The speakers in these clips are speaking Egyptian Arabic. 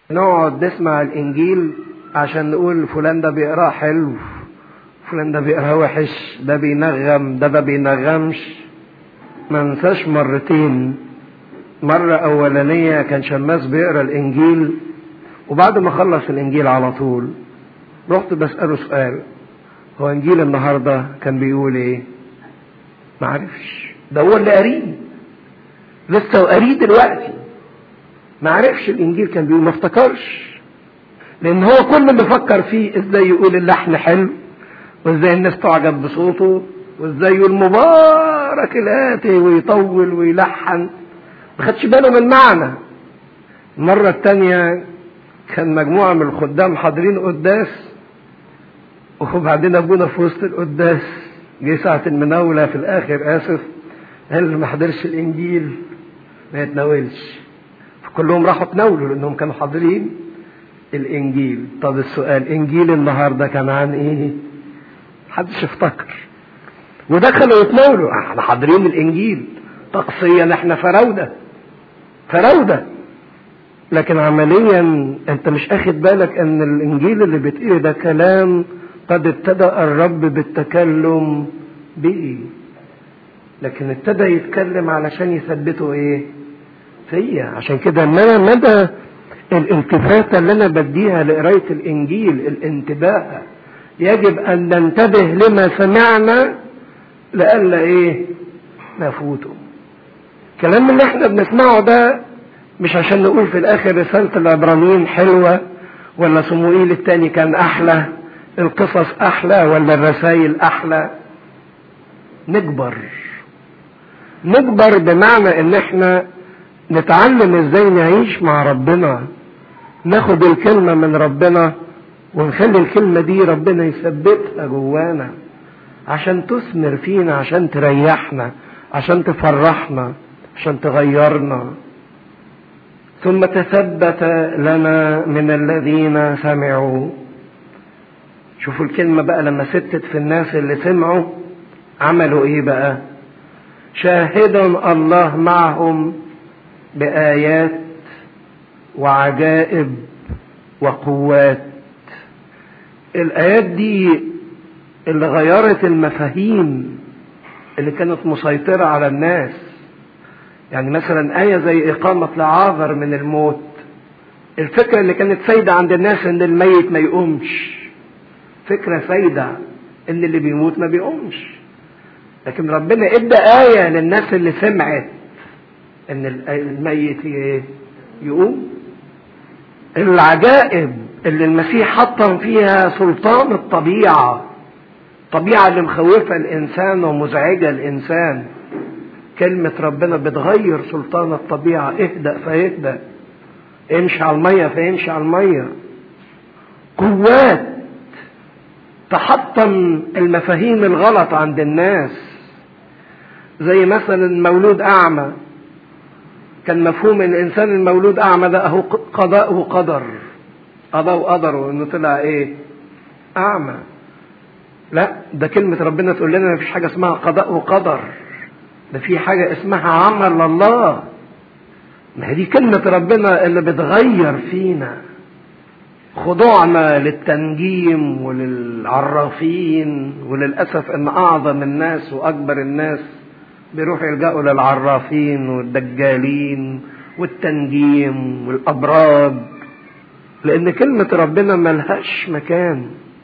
نقعد نسمع الانجيل عشان نقول فلان ده بيقراه حلو فلان ده بيقراه وحش ده بينغم ده ما بينغمش ما انساش مرتين مرة أولانية كان شماس بيقرا الإنجيل وبعد ما خلص الإنجيل على طول رحت بسأله سؤال هو إنجيل النهاردة كان بيقول إيه؟ معرفش ده هو اللي قاريه لسه وقاريه دلوقتي ما عرفش الانجيل كان بيقول ما افتكرش لان هو كل اللي فكر فيه ازاي يقول اللحن حلو وازاي الناس تعجب بصوته وازاي يقول مبارك الاتي ويطول ويلحن ما خدش باله من المعنى المرة التانية كان مجموعة من الخدام حاضرين قداس وبعدين ابونا في وسط القداس جه ساعة المناولة في الآخر آسف قال ما حضرش الإنجيل ما يتناولش فكلهم راحوا تناولوا لأنهم كانوا حاضرين الإنجيل طب السؤال إنجيل النهاردة كان عن إيه؟ محدش افتكر ودخلوا يتناولوا احنا حاضرين الإنجيل طقسيا احنا فراودة فراودة لكن عمليا انت مش اخد بالك ان الانجيل اللي بتقري ده كلام قد ابتدأ الرب بالتكلم به لكن ابتدى يتكلم علشان يثبته ايه فيا عشان كده ان انا مدى الالتفاتة اللي انا بديها لقراية الانجيل الانتباه يجب ان ننتبه لما سمعنا لألا ايه نفوته الكلام اللي احنا بنسمعه ده مش عشان نقول في الاخر رسالة العبرانيين حلوة ولا صموئيل التاني كان احلى القصص احلى ولا الرسائل احلى نكبر نكبر بمعنى ان احنا نتعلم ازاي نعيش مع ربنا ناخد الكلمة من ربنا ونخلي الكلمة دي ربنا يثبتها جوانا عشان تثمر فينا عشان تريحنا عشان تفرحنا عشان تغيرنا ثم تثبت لنا من الذين سمعوا شوفوا الكلمة بقى لما ستت في الناس اللي سمعوا عملوا ايه بقى شاهدا الله معهم بآيات وعجائب وقوات الآيات دي اللي غيرت المفاهيم اللي كانت مسيطرة على الناس يعني مثلا آية زي إقامة لعاذر من الموت الفكرة اللي كانت سايدة عند الناس إن الميت ما يقومش فكرة سايدة إن اللي بيموت ما بيقومش لكن ربنا ادى آية للناس اللي سمعت إن الميت يقوم العجائب اللي المسيح حطم فيها سلطان الطبيعة الطبيعة اللي مخوفة الإنسان ومزعجة الإنسان كلمة ربنا بتغير سلطان الطبيعة اهدأ فيهدأ امشي على المية فيمشي على المية قوات تحطم المفاهيم الغلط عند الناس زي مثلا مولود أعمى كان مفهوم ان الانسان المولود اعمى ده اهو قضاء وقدر قضاء وقدر انه طلع ايه اعمى لا ده كلمة ربنا تقول لنا مفيش حاجة اسمها قضاء وقدر ده في حاجة اسمها عمل الله ما هي دي كلمة ربنا اللي بتغير فينا خضوعنا للتنجيم وللعرافين وللأسف ان اعظم الناس واكبر الناس بيروحوا يلجأوا للعرافين والدجالين والتنجيم والأبراج لأن كلمة ربنا ملهاش مكان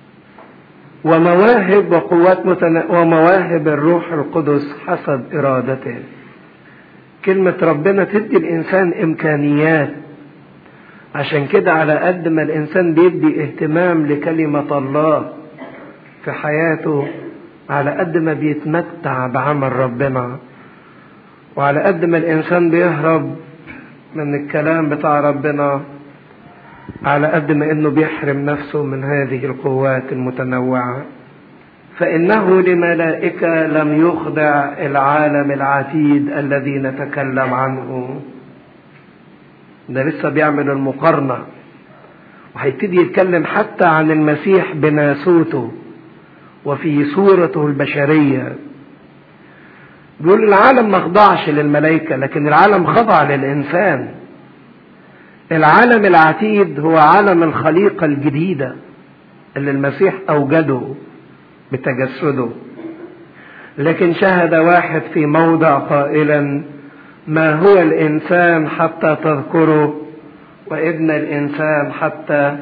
ومواهب وقوات متنا... ومواهب الروح القدس حسب إرادته كلمة ربنا تدي الإنسان إمكانيات عشان كده على قد ما الإنسان بيدي اهتمام لكلمة الله في حياته على قد ما بيتمتع بعمل ربنا وعلى قد ما الإنسان بيهرب من الكلام بتاع ربنا على قد ما انه بيحرم نفسه من هذه القوات المتنوعة فإنه لملائكة لم يخضع العالم العتيد الذي نتكلم عنه ده لسه بيعمل المقارنة وهيبتدي يتكلم حتى عن المسيح بناسوته وفي صورته البشرية بيقول العالم ما خضعش للملائكة لكن العالم خضع للإنسان العالم العتيد هو عالم الخليقة الجديدة اللي المسيح أوجده بتجسده لكن شهد واحد في موضع قائلا ما هو الإنسان حتى تذكره وابن الإنسان حتى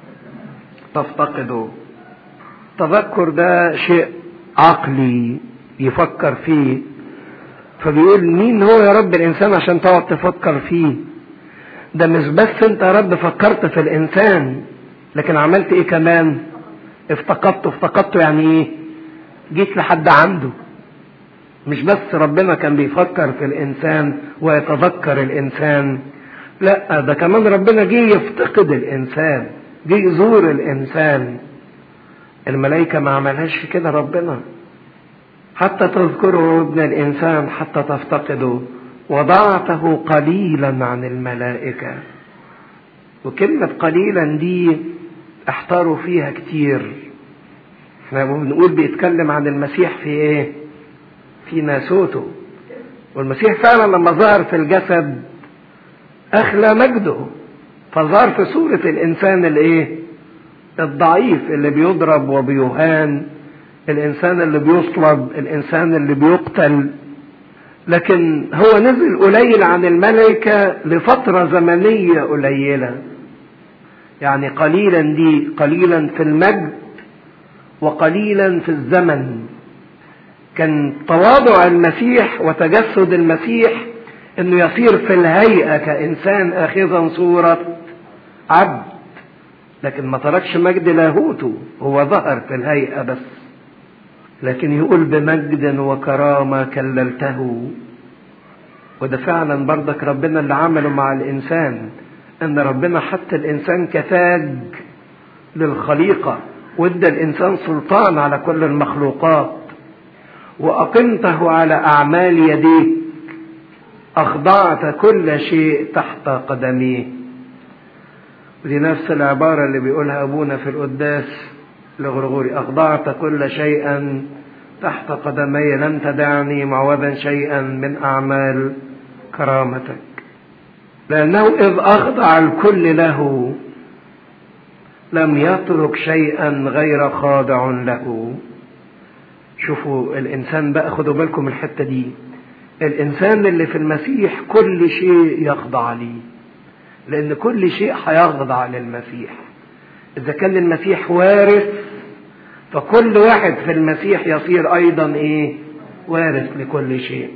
تفتقده تذكر ده شيء عقلي يفكر فيه فبيقول مين هو يا رب الإنسان عشان تقعد تفكر فيه ده مش بس انت يا رب فكرت في الإنسان لكن عملت ايه كمان افتقدته افتقدته يعني ايه جيت لحد عنده مش بس ربنا كان بيفكر في الإنسان ويتذكر الإنسان لا ده كمان ربنا جه يفتقد الإنسان جه يزور الإنسان الملائكة ما عملهاش كده ربنا حتى تذكره ابن الإنسان حتى تفتقده وضعته قليلا عن الملائكة وكلمة قليلا دي احتاروا فيها كتير احنا بنقول بيتكلم عن المسيح في ايه في ناسوته والمسيح فعلا لما ظهر في الجسد اخلى مجده فظهر في صورة الانسان الايه الضعيف اللي بيضرب وبيهان الانسان اللي بيصلب الانسان اللي بيقتل لكن هو نزل قليل عن الملائكة لفترة زمنية قليلة يعني قليلا دي قليلا في المجد وقليلا في الزمن كان تواضع المسيح وتجسد المسيح انه يصير في الهيئة كإنسان آخذا صورة عبد لكن ما تركش مجد لاهوته هو ظهر في الهيئة بس لكن يقول بمجد وكرامة كللته وده فعلا برضك ربنا اللي عمله مع الإنسان ان ربنا حتى الانسان كتاج للخليقه وادى الانسان سلطان على كل المخلوقات واقمته على اعمال يديك اخضعت كل شيء تحت قدميه ودي نفس العباره اللي بيقولها ابونا في القداس لغرغوري اخضعت كل شيئا تحت قدمي لم تدعني معوذا شيئا من اعمال كرامتك لأنه إذ أخضع الكل له لم يترك شيئا غير خاضع له شوفوا الإنسان بقى خدوا بالكم الحتة دي الإنسان اللي في المسيح كل شيء يخضع ليه لأن كل شيء هيخضع للمسيح إذا كان المسيح وارث فكل واحد في المسيح يصير أيضا إيه وارث لكل شيء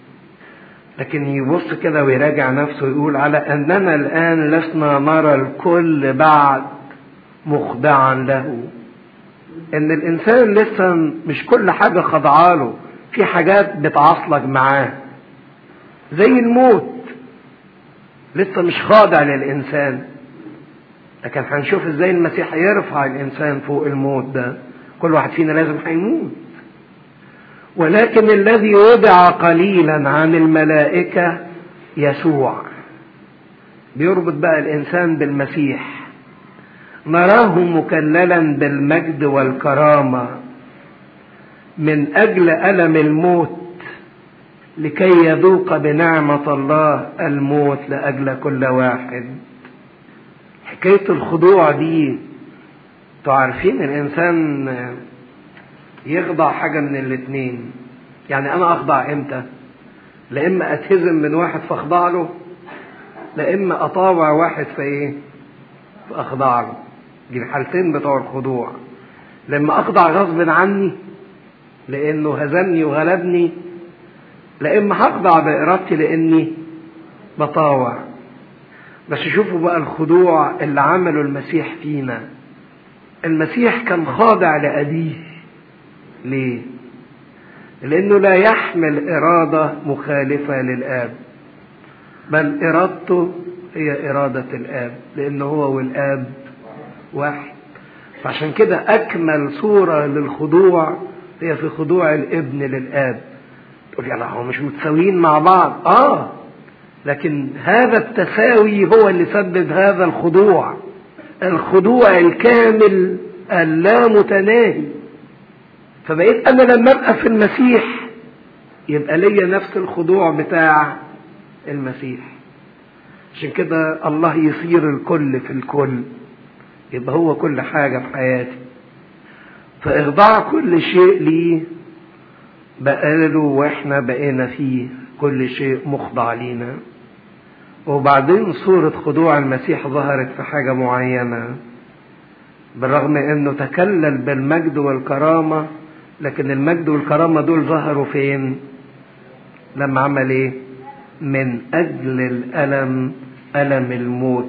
لكن يبص كده ويراجع نفسه ويقول على اننا الان لسنا نرى الكل بعد مخضعا له ان الانسان لسه مش كل حاجه خضعاله في حاجات بتعصلك معاه زي الموت لسه مش خاضع للانسان لكن هنشوف ازاي المسيح يرفع الانسان فوق الموت ده كل واحد فينا لازم هيموت ولكن الذي وضع قليلا عن الملائكة يسوع بيربط بقى الإنسان بالمسيح نراه مكللا بالمجد والكرامة من أجل ألم الموت لكي يذوق بنعمة الله الموت لأجل كل واحد حكاية الخضوع دي تعرفين الإنسان يخضع حاجة من الاتنين يعني أنا أخضع إمتى لا إما أتهزم من واحد فأخضع له لا إما أطاوع واحد فإيه فأخضع له دي الحالتين بتوع الخضوع لما أخضع غصب عني لأنه هزمني وغلبني لا إما هخضع بإرادتي لأني بطاوع بس شوفوا بقى الخضوع اللي عمله المسيح فينا المسيح كان خاضع لأبيه ليه لانه لا يحمل اراده مخالفه للاب بل ارادته هي اراده الاب لانه هو والاب واحد فعشان كده اكمل صوره للخضوع هي في خضوع الابن للاب تقول يا هو مش متساويين مع بعض اه لكن هذا التساوي هو اللي سبب هذا الخضوع الخضوع الكامل اللامتناهي فبقيت انا لما ابقى في المسيح يبقى ليا نفس الخضوع بتاع المسيح عشان كده الله يصير الكل في الكل يبقى هو كل حاجة في حياتي فإخضاع كل شيء ليه بقاله واحنا بقينا فيه كل شيء مخضع لينا وبعدين صورة خضوع المسيح ظهرت في حاجة معينة بالرغم انه تكلل بالمجد والكرامة لكن المجد والكرامة دول ظهروا فين لما عمل ايه من اجل الالم الم الموت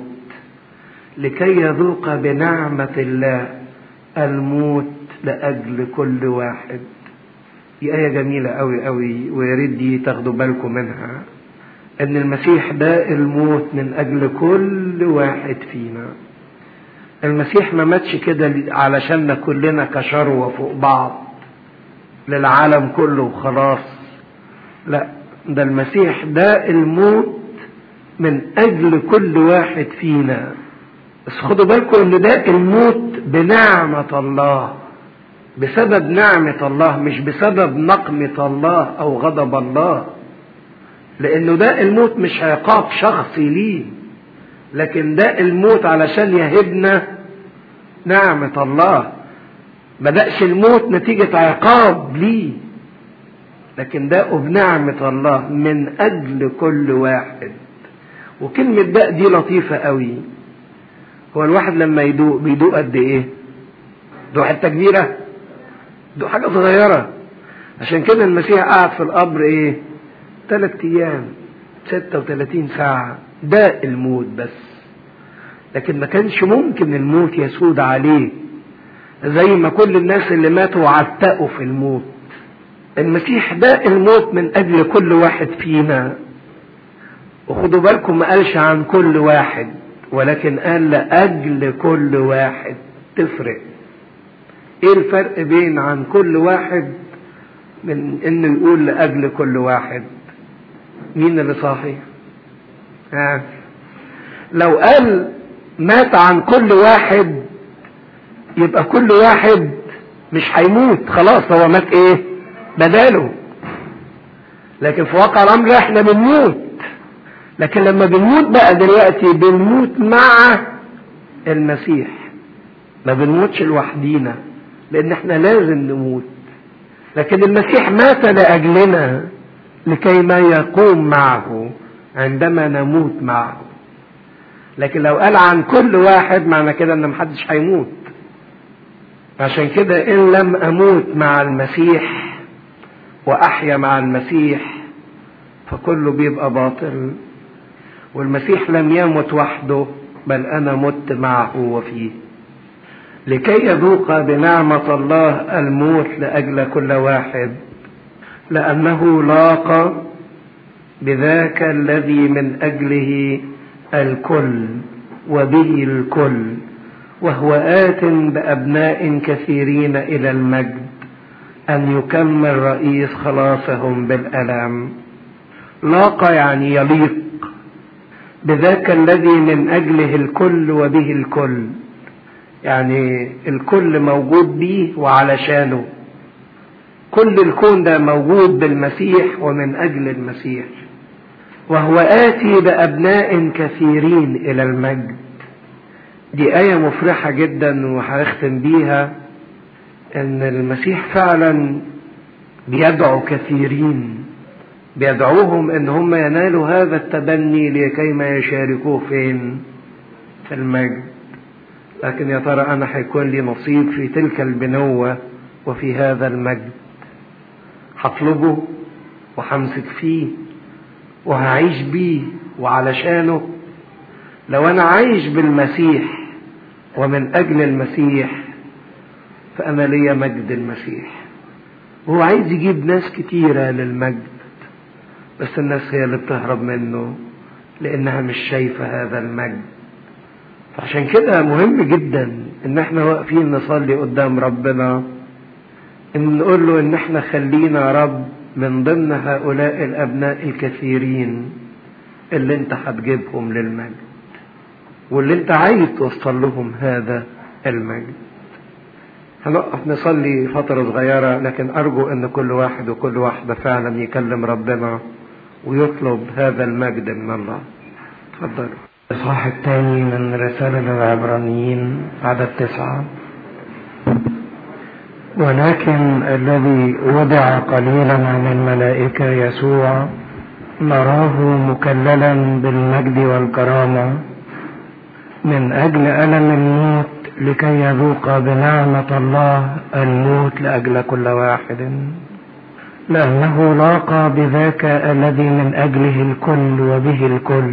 لكي يذوق بنعمة الله الموت لاجل كل واحد دي آية جميلة أوي أوي ويا ريت دي تاخدوا بالكم منها إن المسيح ده الموت من أجل كل واحد فينا المسيح ما ماتش كده علشاننا كلنا كشروة فوق بعض للعالم كله وخلاص لا ده المسيح ده الموت من أجل كل واحد فينا بس خدوا بالكم إن ده الموت بنعمة الله بسبب نعمة الله مش بسبب نقمة الله أو غضب الله لأنه ده الموت مش عقاب شخصي ليه لكن ده الموت علشان يهبنا نعمة الله بدأش الموت نتيجة عقاب ليه لكن ده بنعمة الله من أجل كل واحد وكلمة داء دي لطيفة قوي هو الواحد لما يدوق بيدوق قد ايه دوق حتة كبيرة دوق حاجة صغيرة عشان كده المسيح قعد في القبر ايه ثلاث ايام 36 ساعة ده الموت بس لكن ما كانش ممكن الموت يسود عليه زي ما كل الناس اللي ماتوا عتقوا في الموت المسيح ده الموت من اجل كل واحد فينا وخدوا بالكم ما قالش عن كل واحد ولكن قال لاجل كل واحد تفرق ايه الفرق بين عن كل واحد من انه يقول لاجل كل واحد مين اللي صاحي ها لو قال مات عن كل واحد يبقى كل واحد مش هيموت خلاص هو مات ايه بداله لكن في واقع الامر احنا بنموت لكن لما بنموت بقى دلوقتي بنموت مع المسيح ما بنموتش لوحدينا لان احنا لازم نموت لكن المسيح مات لاجلنا لكي ما يقوم معه عندما نموت معه لكن لو قال عن كل واحد معنى كده ان محدش هيموت عشان كده ان لم اموت مع المسيح واحيا مع المسيح فكله بيبقى باطل والمسيح لم يمت وحده بل انا مت معه وفيه لكي يذوق بنعمة الله الموت لأجل كل واحد لأنه لاقى بذاك الذي من أجله الكل وبه الكل وهو آت بأبناء كثيرين إلى المجد أن يكمل رئيس خلاصهم بالألم لاقى يعني يليق بذاك الذي من أجله الكل وبه الكل يعني الكل موجود به وعلشانه كل الكون ده موجود بالمسيح ومن أجل المسيح وهو آتي بأبناء كثيرين إلى المجد دي آية مفرحة جدا وهختم بيها إن المسيح فعلا بيدعو كثيرين بيدعوهم إن هم ينالوا هذا التبني لكي ما يشاركوه فين في المجد لكن يا ترى أنا هيكون لي نصيب في تلك البنوة وفي هذا المجد هطلبه وهمسك فيه وهعيش بيه وعلشانه لو انا عايش بالمسيح ومن اجل المسيح فانا ليا مجد المسيح هو عايز يجيب ناس كتيرة للمجد بس الناس هي اللي بتهرب منه لانها مش شايفة هذا المجد فعشان كده مهم جدا ان احنا واقفين نصلي قدام ربنا ان نقول له ان احنا خلينا يا رب من ضمن هؤلاء الابناء الكثيرين اللي انت هتجيبهم للمجد واللي انت عايز توصل لهم هذا المجد هنقف نصلي فترة صغيرة لكن أرجو أن كل واحد وكل واحدة فعلا يكلم ربنا ويطلب هذا المجد من الله تفضل الإصحاح الثاني من رسالة العبرانيين عدد تسعة ولكن الذي وضع قليلا عن الملائكة يسوع نراه مكللا بالمجد والكرامة من أجل ألم الموت لكي يذوق بنعمة الله الموت لأجل كل واحد لأنه لاقى بذاك الذي من أجله الكل وبه الكل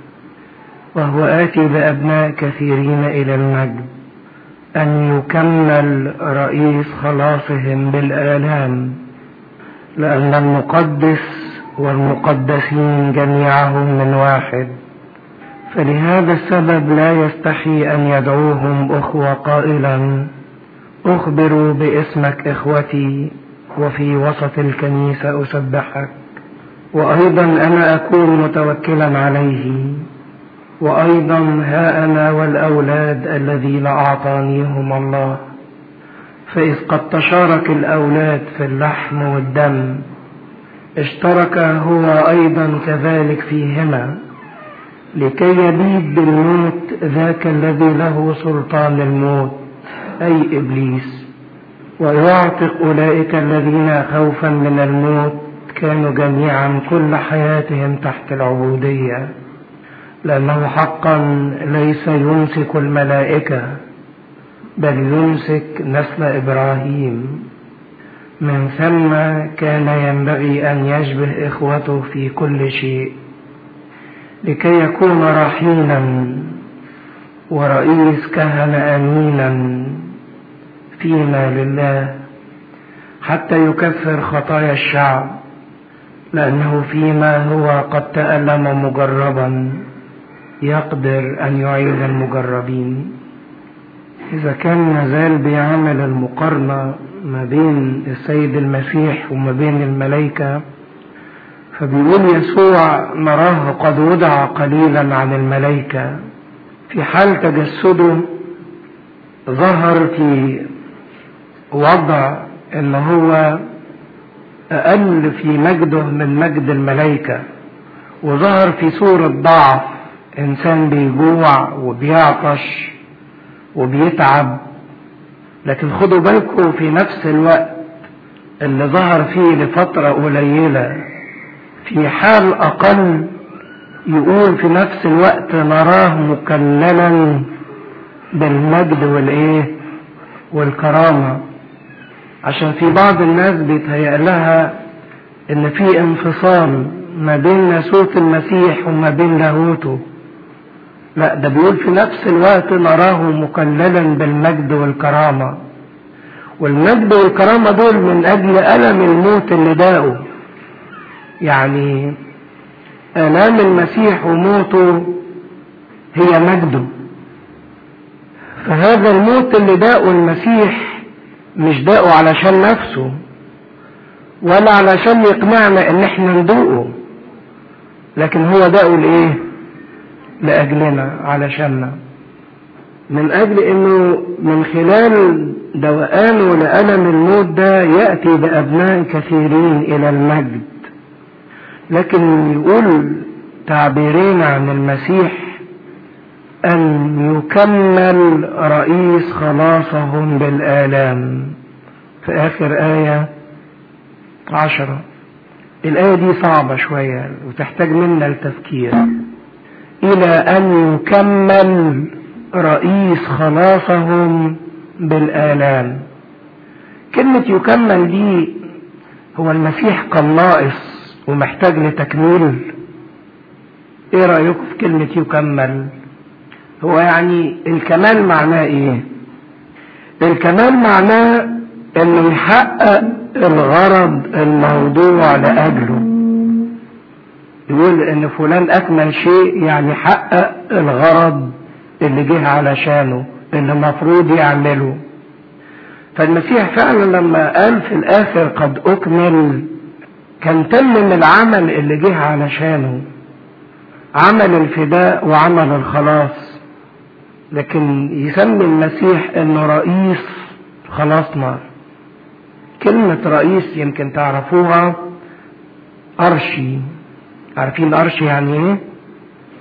وهو آتي بأبناء كثيرين إلى المجد أن يكمل رئيس خلاصهم بالآلام لأن المقدس والمقدسين جميعهم من واحد فلهذا السبب لا يستحي أن يدعوهم أخوة قائلا أخبروا باسمك إخوتي وفي وسط الكنيسة أسبحك وأيضا أنا أكون متوكلا عليه وأيضا ها أنا والأولاد الذين أعطانيهم الله فإذ قد تشارك الأولاد في اللحم والدم اشترك هو أيضا كذلك فيهما لكي يبيد بالموت ذاك الذي له سلطان الموت أي إبليس ويعتق أولئك الذين خوفا من الموت كانوا جميعا كل حياتهم تحت العبودية لأنه حقا ليس يمسك الملائكة بل يمسك نسل إبراهيم من ثم كان ينبغي أن يشبه إخوته في كل شيء لكي يكون رحيما ورئيس كهنة أمينا فيما لله حتى يكفر خطايا الشعب لأنه فيما هو قد تألم مجربا يقدر أن يعين المجربين إذا كان مازال بيعمل المقارنة ما بين السيد المسيح وما بين الملائكة فبيقول يسوع نراه قد وضع قليلا عن الملائكة في حال تجسده ظهر في وضع ان هو اقل في مجده من مجد الملائكة وظهر في صورة ضعف انسان بيجوع وبيعطش وبيتعب لكن خدوا بالكم في نفس الوقت اللي ظهر فيه لفترة قليلة في حال أقل يقول في نفس الوقت نراه مكللا بالمجد والإيه والكرامة عشان في بعض الناس بيتهيأ لها إن في انفصال ما بين ناسوت المسيح وما بين لاهوته لا ده بيقول في نفس الوقت نراه مكللا بالمجد والكرامة والمجد والكرامة دول من أجل ألم الموت اللي داقه يعني آلام المسيح وموته هي مجده فهذا الموت اللي داقه المسيح مش داقه علشان نفسه ولا علشان يقنعنا ان احنا ندوقه لكن هو داقه لايه لاجلنا علشاننا من اجل انه من خلال دوقانه لألم الموت ده يأتي بأبناء كثيرين إلى المجد لكن يقول تعبيرين عن المسيح أن يكمل رئيس خلاصهم بالآلام في آخر آية عشرة الآية دي صعبة شوية وتحتاج منا التفكير إلى أن يكمل رئيس خلاصهم بالآلام كلمة يكمل دي هو المسيح كان ناقص ومحتاج لتكميل ايه رأيكم في كلمة يكمل هو يعني الكمال معناه ايه الكمال معناه انه يحقق الغرض الموضوع لاجله يقول ان فلان اكمل شيء يعني حقق الغرض اللي جه علشانه اللي المفروض يعمله فالمسيح فعلا لما قال في الاخر قد اكمل كان تمم العمل اللي جه علشانه عمل الفداء وعمل الخلاص لكن يسمي المسيح انه رئيس خلاصنا كلمة رئيس يمكن تعرفوها أرشي عارفين أرشي يعني إيه؟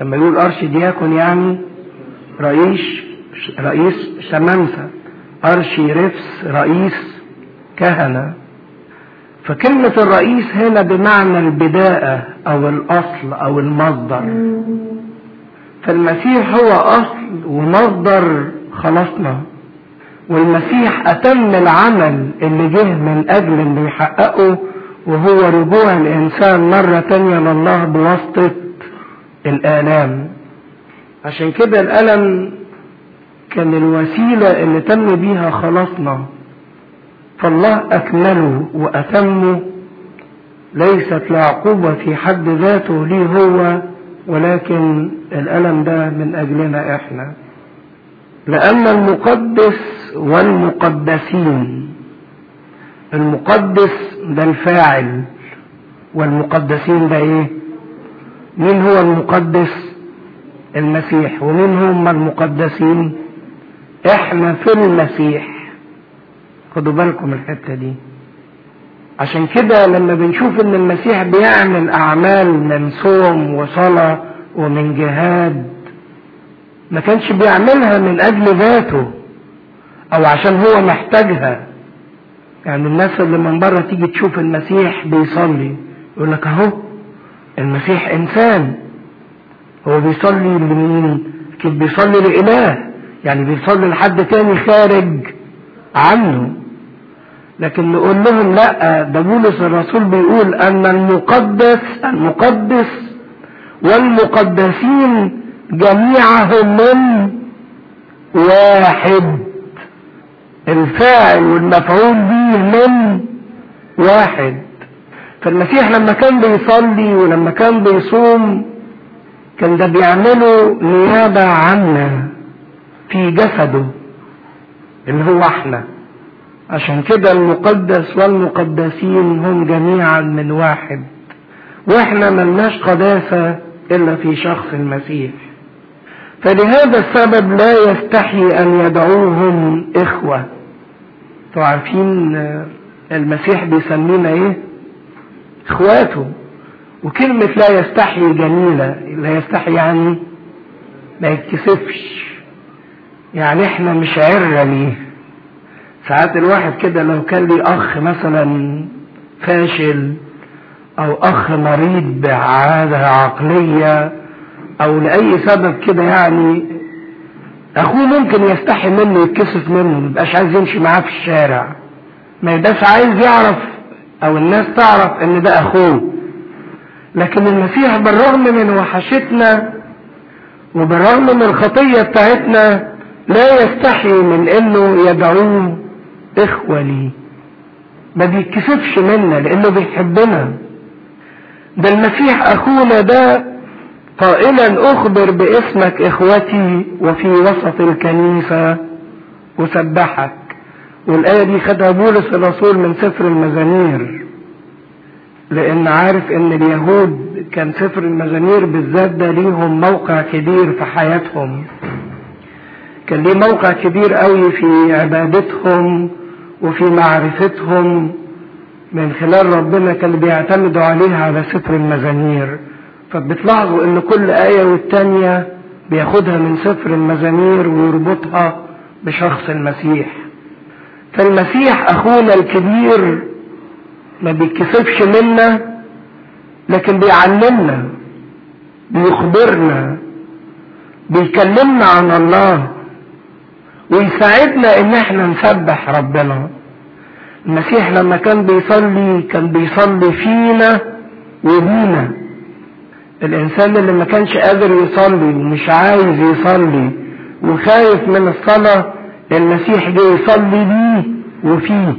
لما يقول ارشدياكون يعني رئيس رئيس شمامسة ارشي رفس رئيس كهنة فكلمة الرئيس هنا بمعنى البداية او الاصل او المصدر فالمسيح هو اصل ومصدر خلاصنا والمسيح اتم العمل اللي جه من اجل انه يحققه وهو رجوع الانسان مرة تانية لله بواسطة الالام عشان كده الالم كان الوسيلة اللي تم بيها خلاصنا فالله اكمله واتمه ليست العقوبة في حد ذاته ليه هو ولكن الالم ده من اجلنا احنا لان المقدس والمقدسين المقدس ده الفاعل والمقدسين ده ايه مين هو المقدس المسيح ومين هم المقدسين احنا في المسيح خدوا بالكم الحتة دي عشان كده لما بنشوف ان المسيح بيعمل اعمال من صوم وصلاة ومن جهاد ما كانش بيعملها من اجل ذاته او عشان هو محتاجها يعني الناس اللي من بره تيجي تشوف المسيح بيصلي يقول لك اهو المسيح انسان هو بيصلي لمين اكيد بيصلي لاله يعني بيصلي لحد تاني خارج عنه لكن نقول لهم لا ده بولس الرسول بيقول ان المقدس المقدس والمقدسين جميعهم من واحد الفاعل والمفعول به من واحد فالمسيح لما كان بيصلي ولما كان بيصوم كان ده بيعمله نيابة عنا في جسده اللي هو احنا عشان كده المقدس والمقدسين هم جميعا من واحد واحنا ملناش قداسة الا في شخص المسيح فلهذا السبب لا يستحي ان يدعوهم اخوة انتوا عارفين المسيح بيسمينا ايه اخواته وكلمة لا يستحي جميلة لا يستحي يعني ما يتكسفش يعني احنا مش عرة ليه ساعات الواحد كده لو كان لي اخ مثلا فاشل او اخ مريض بعادة عقلية او لاي سبب كده يعني اخوه ممكن يستحي منه يتكسف منه ميبقاش عايز يمشي معاه في الشارع ما يبقاش عايز يعرف او الناس تعرف ان ده اخوه لكن المسيح بالرغم من وحشتنا وبالرغم من الخطية بتاعتنا لا يستحي من انه يدعوه اخوة لي ما بيتكسفش منا لانه بيحبنا ده المسيح اخونا ده قائلا اخبر باسمك اخوتي وفي وسط الكنيسة اسبحك والايه دي خدها بولس الرسول من سفر المزامير لان عارف ان اليهود كان سفر المزامير بالذات ده ليهم موقع كبير في حياتهم كان ليه موقع كبير قوي في عبادتهم وفي معرفتهم من خلال ربنا كان بيعتمدوا عليها على سفر المزامير فبتلاحظوا ان كل آية والتانية بياخدها من سفر المزامير ويربطها بشخص المسيح فالمسيح اخونا الكبير ما بيتكسفش منا لكن بيعلمنا بيخبرنا بيكلمنا عن الله ويساعدنا ان احنا نسبح ربنا المسيح لما كان بيصلي كان بيصلي فينا وبينا الانسان اللي ما كانش قادر يصلي ومش عايز يصلي وخايف من الصلاة المسيح جه يصلي بيه وفيه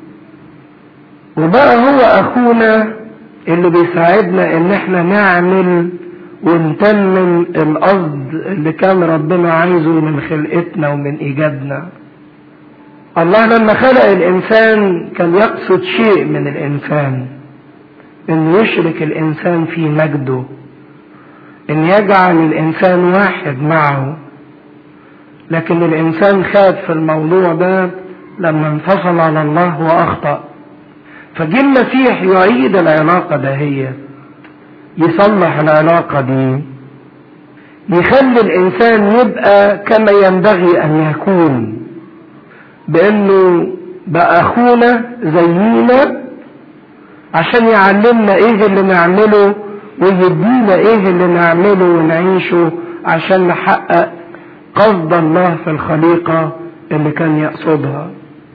وبقى هو اخونا اللي بيساعدنا ان احنا نعمل ونتمم القصد اللي كان ربنا عايزه من خلقتنا ومن ايجادنا الله لما خلق الانسان كان يقصد شيء من الانسان ان يشرك الانسان في مجده ان يجعل الانسان واحد معه لكن الانسان خاب في الموضوع ده لما انفصل عن الله واخطأ فجه المسيح يعيد العلاقة دهيت يصلح العلاقة دي يخلي الانسان يبقى كما ينبغي ان يكون بانه بقى اخونا زينا عشان يعلمنا ايه اللي نعمله ويدينا ايه اللي نعمله ونعيشه عشان نحقق قصد الله في الخليقة اللي كان يقصدها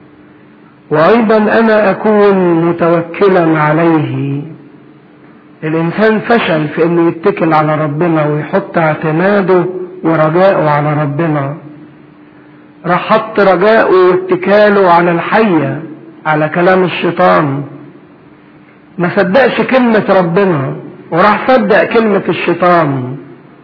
وايضا انا اكون متوكلا عليه الانسان فشل في انه يتكل على ربنا ويحط اعتماده ورجاءه على ربنا راح حط رجاءه واتكاله على الحية على كلام الشيطان ما صدقش كلمة ربنا وراح صدق كلمة الشيطان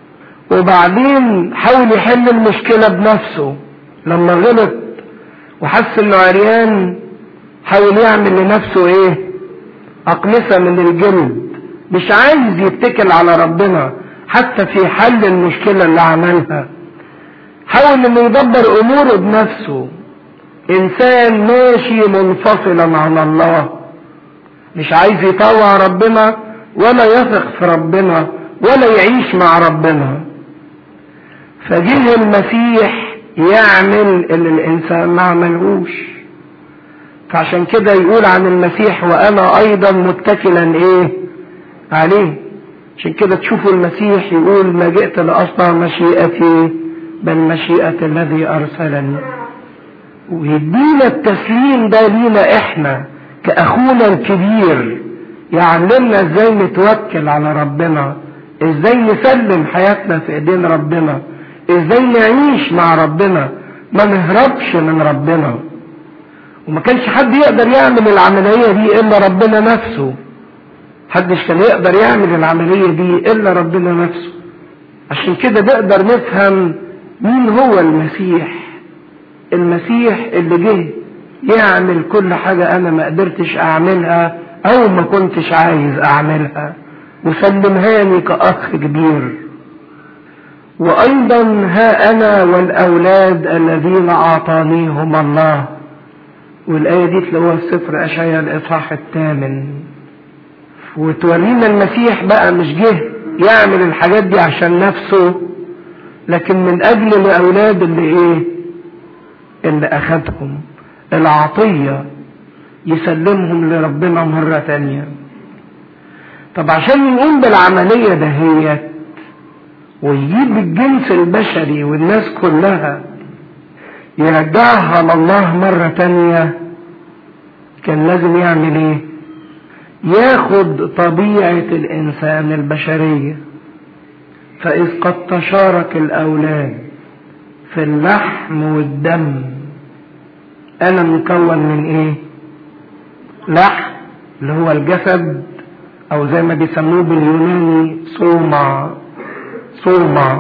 وبعدين حاول يحل المشكلة بنفسه لما غلط وحس انه عريان حاول يعمل لنفسه ايه اقمصة من الجلد مش عايز يتكل على ربنا حتى في حل المشكلة اللي عملها حاول انه يدبر اموره بنفسه انسان ماشي منفصلا عن الله مش عايز يطوع ربنا ولا يثق في ربنا ولا يعيش مع ربنا فجه المسيح يعمل اللي الانسان ما عملهوش فعشان كده يقول عن المسيح وانا ايضا متكلا ايه عليه عشان كده تشوفوا المسيح يقول ما جئت لاصنع مشيئتي بل مشيئة الذي ارسلني ويدينا التسليم ده لينا احنا كاخونا الكبير يعلمنا ازاي نتوكل على ربنا ازاي نسلم حياتنا في ايدين ربنا ازاي نعيش مع ربنا ما نهربش من ربنا وما كانش حد يقدر يعمل العملية دي الا ربنا نفسه محدش كان يقدر يعمل العملية دي الا ربنا نفسه عشان كده نقدر نفهم مين هو المسيح المسيح اللي جه يعمل كل حاجة انا ما قدرتش اعملها او ما كنتش عايز اعملها وسلمهاني كاخ كبير وايضا ها انا والاولاد الذين اعطانيهم الله والايه دي تلاقوها في سفر اشعياء الاصحاح الثامن وتورينا المسيح بقى مش جه يعمل الحاجات دي عشان نفسه لكن من اجل الاولاد اللي ايه اللي اخدهم العطيه يسلمهم لربنا مرة تانية طب عشان يقوم بالعملية دهيت ويجيب الجنس البشري والناس كلها يرجعها لله مرة تانية كان لازم يعمل ايه ياخد طبيعة الانسان البشرية فاذ قد تشارك الاولاد في اللحم والدم انا مكون من ايه لحم اللي هو الجسد او زي ما بيسموه باليوناني صومع صومع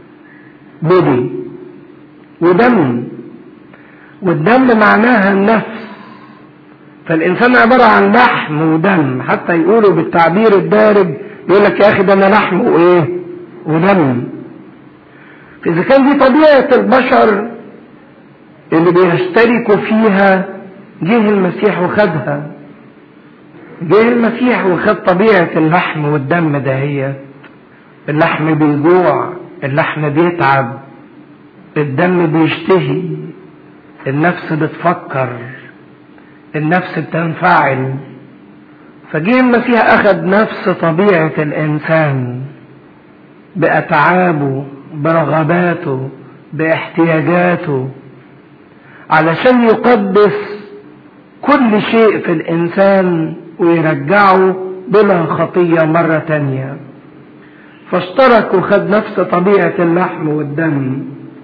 بودي ودم والدم معناها النفس فالانسان عبارة عن لحم ودم حتى يقولوا بالتعبير الدارج يقول لك يا اخي ده انا لحم وايه ودم فاذا كان دي طبيعة البشر اللي بيشتركوا فيها جه المسيح وخدها جه المسيح وخد طبيعة اللحم والدم دهيت اللحم بيجوع اللحم بيتعب الدم بيشتهي النفس بتفكر النفس بتنفعل فجه المسيح اخذ نفس طبيعة الانسان باتعابه برغباته باحتياجاته علشان يقدس كل شيء في الانسان ويرجعه بلا خطية مرة تانية فاشترك وخد نفس طبيعة اللحم والدم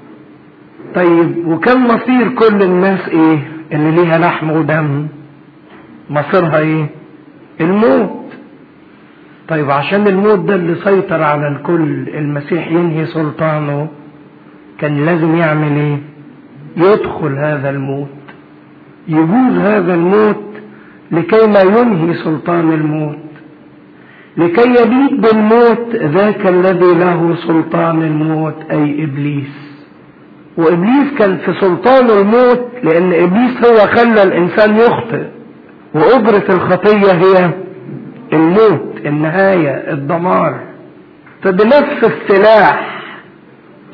طيب وكان مصير كل الناس ايه اللي ليها لحم ودم مصيرها ايه الموت طيب عشان الموت ده اللي سيطر على الكل المسيح ينهي سلطانه كان لازم يعمل ايه يدخل هذا الموت يجوز هذا الموت لكي ما ينهي سلطان الموت لكي يبيد بالموت ذاك الذي له سلطان الموت اي ابليس وابليس كان في سلطان الموت لان ابليس هو خلى الانسان يخطئ واجرة الخطية هي الموت النهاية الدمار فبنفس السلاح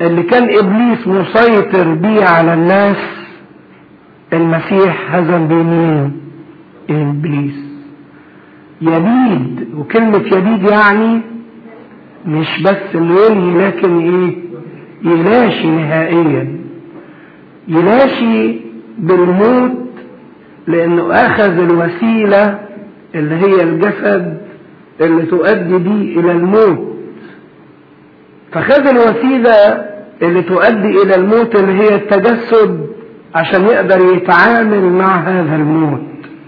اللي كان ابليس مسيطر بيه على الناس المسيح هزم بمين ابليس يبيد وكلمة يبيد يعني مش بس انه ينهي لكن ايه يلاشي نهائيا يلاشي بالموت لانه اخذ الوسيلة اللي هي الجسد اللي تؤدي بيه الى الموت فخذ الوسيلة اللي تؤدي الى الموت اللي هي التجسد عشان يقدر يتعامل مع هذا الموت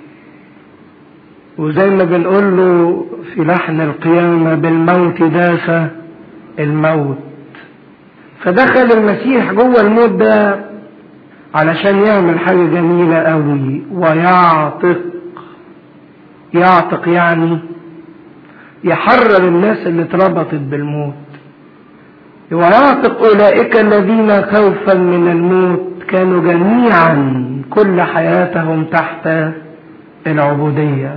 وزي ما بنقول له في لحن القيامة بالموت داس الموت فدخل المسيح جوه الموت ده علشان يعمل حاجة جميلة قوي ويعتق يعتق يعني يحرر الناس اللي اتربطت بالموت ويعتق أولئك الذين خوفا من الموت كانوا جميعا كل حياتهم تحت العبودية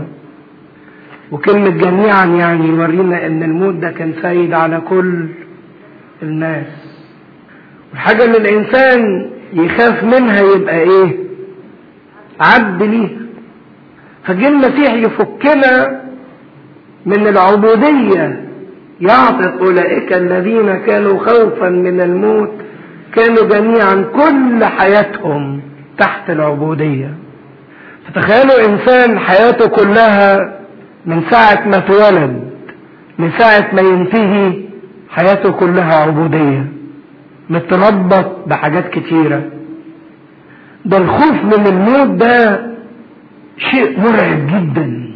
وكلمة جميعا يعني يورينا ان الموت ده كان سيد على كل الناس والحاجة اللي الانسان يخاف منها يبقى ايه عبد ليها فجه المسيح يفكنا من العبودية يعتق أولئك الذين كانوا خوفا من الموت كانوا جميعا كل حياتهم تحت العبودية فتخيلوا إنسان حياته كلها من ساعة ما اتولد لساعة ما ينتهي حياته كلها عبودية متربط بحاجات كتيرة ده الخوف من الموت ده شيء مرعب جدا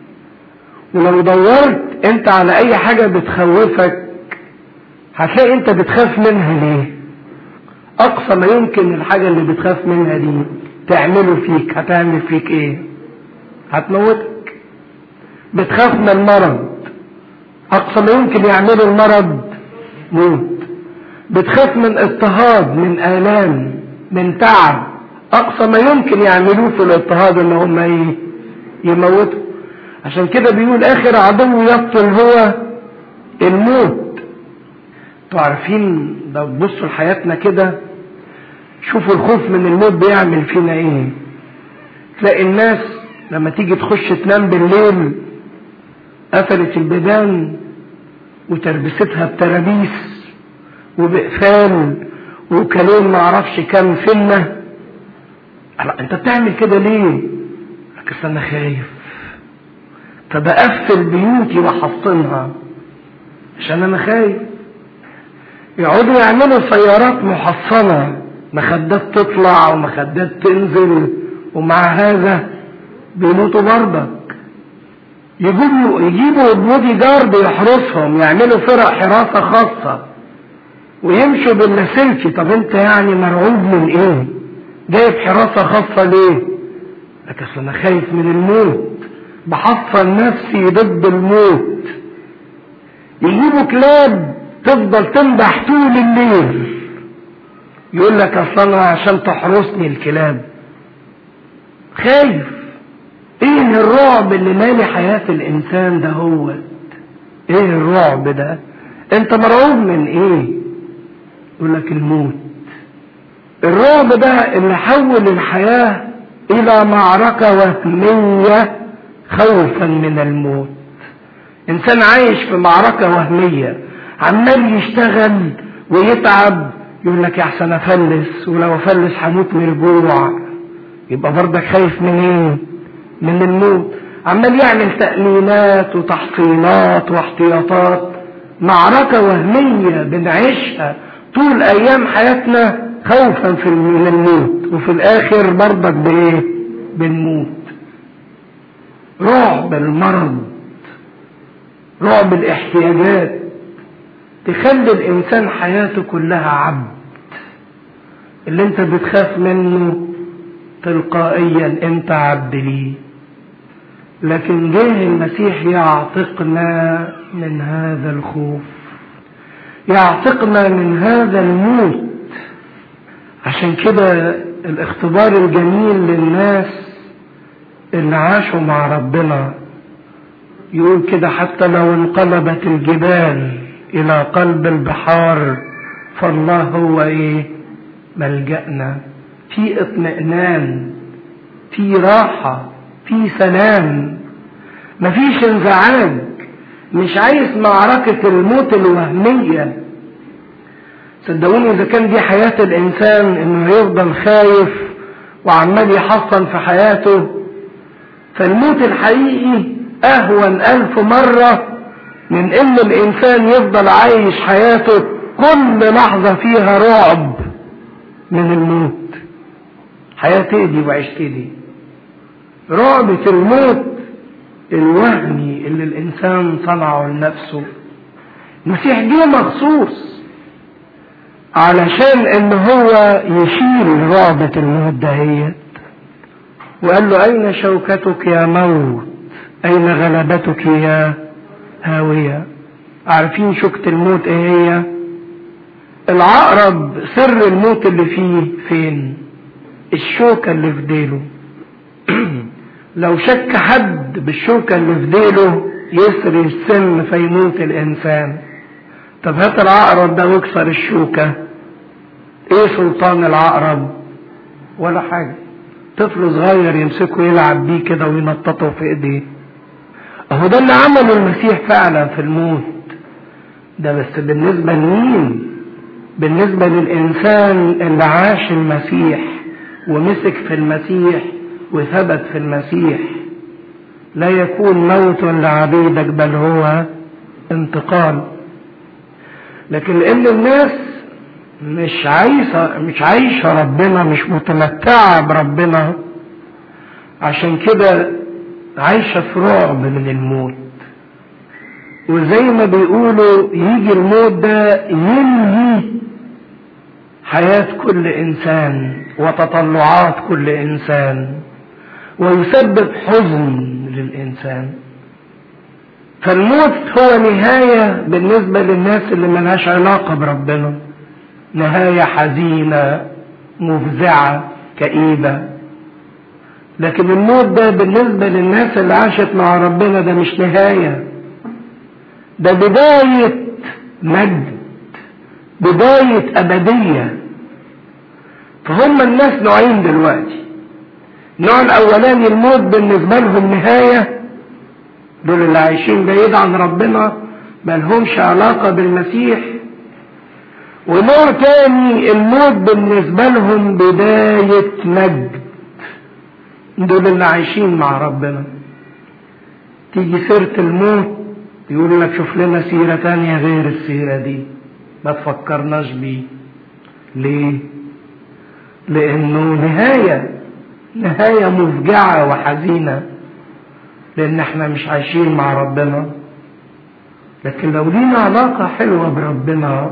ولو دورت انت على اي حاجة بتخوفك هتلاقي انت بتخاف منها ليه اقصى ما يمكن الحاجة اللي بتخاف منها دي تعمله فيك هتعمل فيك ايه هتموتك بتخاف من المرض اقصى ما يمكن يعمله المرض موت بتخاف من اضطهاد من الام من تعب اقصى ما يمكن يعملوه في الاضطهاد ان هم ايه يموتوا عشان كده بيقول اخر عدو يقتل هو الموت انتوا عارفين ده تبصوا لحياتنا كده شوفوا الخوف من الموت بيعمل فينا ايه تلاقي الناس لما تيجي تخش تنام بالليل قفلت البيبان وتربستها بترابيس وبقفال وكلام معرفش كام فنة انت بتعمل كده ليه لك انا خايف فبقفل بيوتي واحصنها عشان انا خايف يقعدوا يعملوا سيارات محصنة مخدات تطلع ومخدات تنزل ومع هذا بيموتوا برضك يجيبوا يجيبوا بودي جارد يحرسهم يعملوا فرق حراسة خاصة ويمشوا باللاسلكي طب انت يعني مرعوب من ايه جايب حراسة خاصة ليه لك اصل انا خايف من الموت بحصن نفسي ضد الموت يجيبوا كلاب تفضل تنبح طول الليل يقول لك اصل انا عشان تحرسني الكلاب خايف ايه الرعب اللي مالي حياة الانسان ده هو ايه الرعب ده انت مرعوب من ايه يقول لك الموت الرعب ده اللي حول الحياة الى معركة وهمية خوفا من الموت انسان عايش في معركة وهمية عمال يشتغل ويتعب يقول لك يا احسن افلس ولو افلس هموت من الجوع يبقى برضك خايف من ايه من الموت عمال يعمل تأمينات وتحصينات واحتياطات معركة وهمية بنعيشها طول ايام حياتنا خوفا في من الموت وفي الاخر برضك بايه بنموت رعب المرض رعب الاحتياجات تخلي الانسان حياته كلها عبد اللي انت بتخاف منه تلقائيا انت عبد ليه لكن جه المسيح يعتقنا من هذا الخوف يعتقنا من هذا الموت عشان كده الاختبار الجميل للناس اللي عاشوا مع ربنا يقول كده حتى لو انقلبت الجبال الى قلب البحار فالله هو ايه ملجأنا في اطمئنان في راحة في سلام مفيش انزعاج مش عايز معركة الموت الوهمية صدقوني اذا كان دي حياة الانسان انه يفضل خايف وعمال يحصن في حياته فالموت الحقيقي اهون الف مرة من ان الانسان يفضل عايش حياته كل لحظة فيها رعب من الموت حياتي دي وعشتي دي رعبة الموت الوهمي اللي الانسان صنعه لنفسه المسيح جه مخصوص علشان ان هو يشيل رعبة الموت دهيت وقال له اين شوكتك يا موت اين غلبتك يا هاوية عارفين شوكة الموت ايه هي العقرب سر الموت اللي فيه فين الشوكة اللي في ديله لو شك حد بالشوكة اللي في ديله يسري السم فيموت الانسان طب هات العقرب ده واكسر الشوكة ايه سلطان العقرب ولا حاجة طفل صغير يمسكه يلعب بيه كده وينططه في ايديه اهو ده اللي عمله المسيح فعلا في الموت ده بس بالنسبة لمين بالنسبة للإنسان اللي عاش المسيح ومسك في المسيح وثبت في المسيح لا يكون موت لعبيدك بل هو انتقال لكن لأن الناس مش عايشة مش عايشة ربنا مش متمتعة بربنا عشان كده عايشة في رعب من الموت وزي ما بيقولوا يجي الموت ده ينهي حياة كل إنسان وتطلعات كل إنسان ويسبب حزن للإنسان فالموت هو نهاية بالنسبة للناس اللي ملهاش علاقة بربنا نهاية حزينة مفزعة كئيبة لكن الموت ده بالنسبة للناس اللي عاشت مع ربنا ده مش نهاية ده بداية مجد بداية أبدية فهم الناس نوعين دلوقتي النوع الأولاني الموت بالنسبة لهم نهاية دول اللي عايشين بعيد عن ربنا ملهمش علاقة بالمسيح ونوع تاني الموت بالنسبة لهم بداية مجد دول اللي عايشين مع ربنا تيجي سيرة الموت يقول لك شوف لنا سيرة تانية غير السيرة دي ما تفكرناش بيه ليه لانه نهاية نهاية مفجعة وحزينة لان احنا مش عايشين مع ربنا لكن لو لينا علاقة حلوة بربنا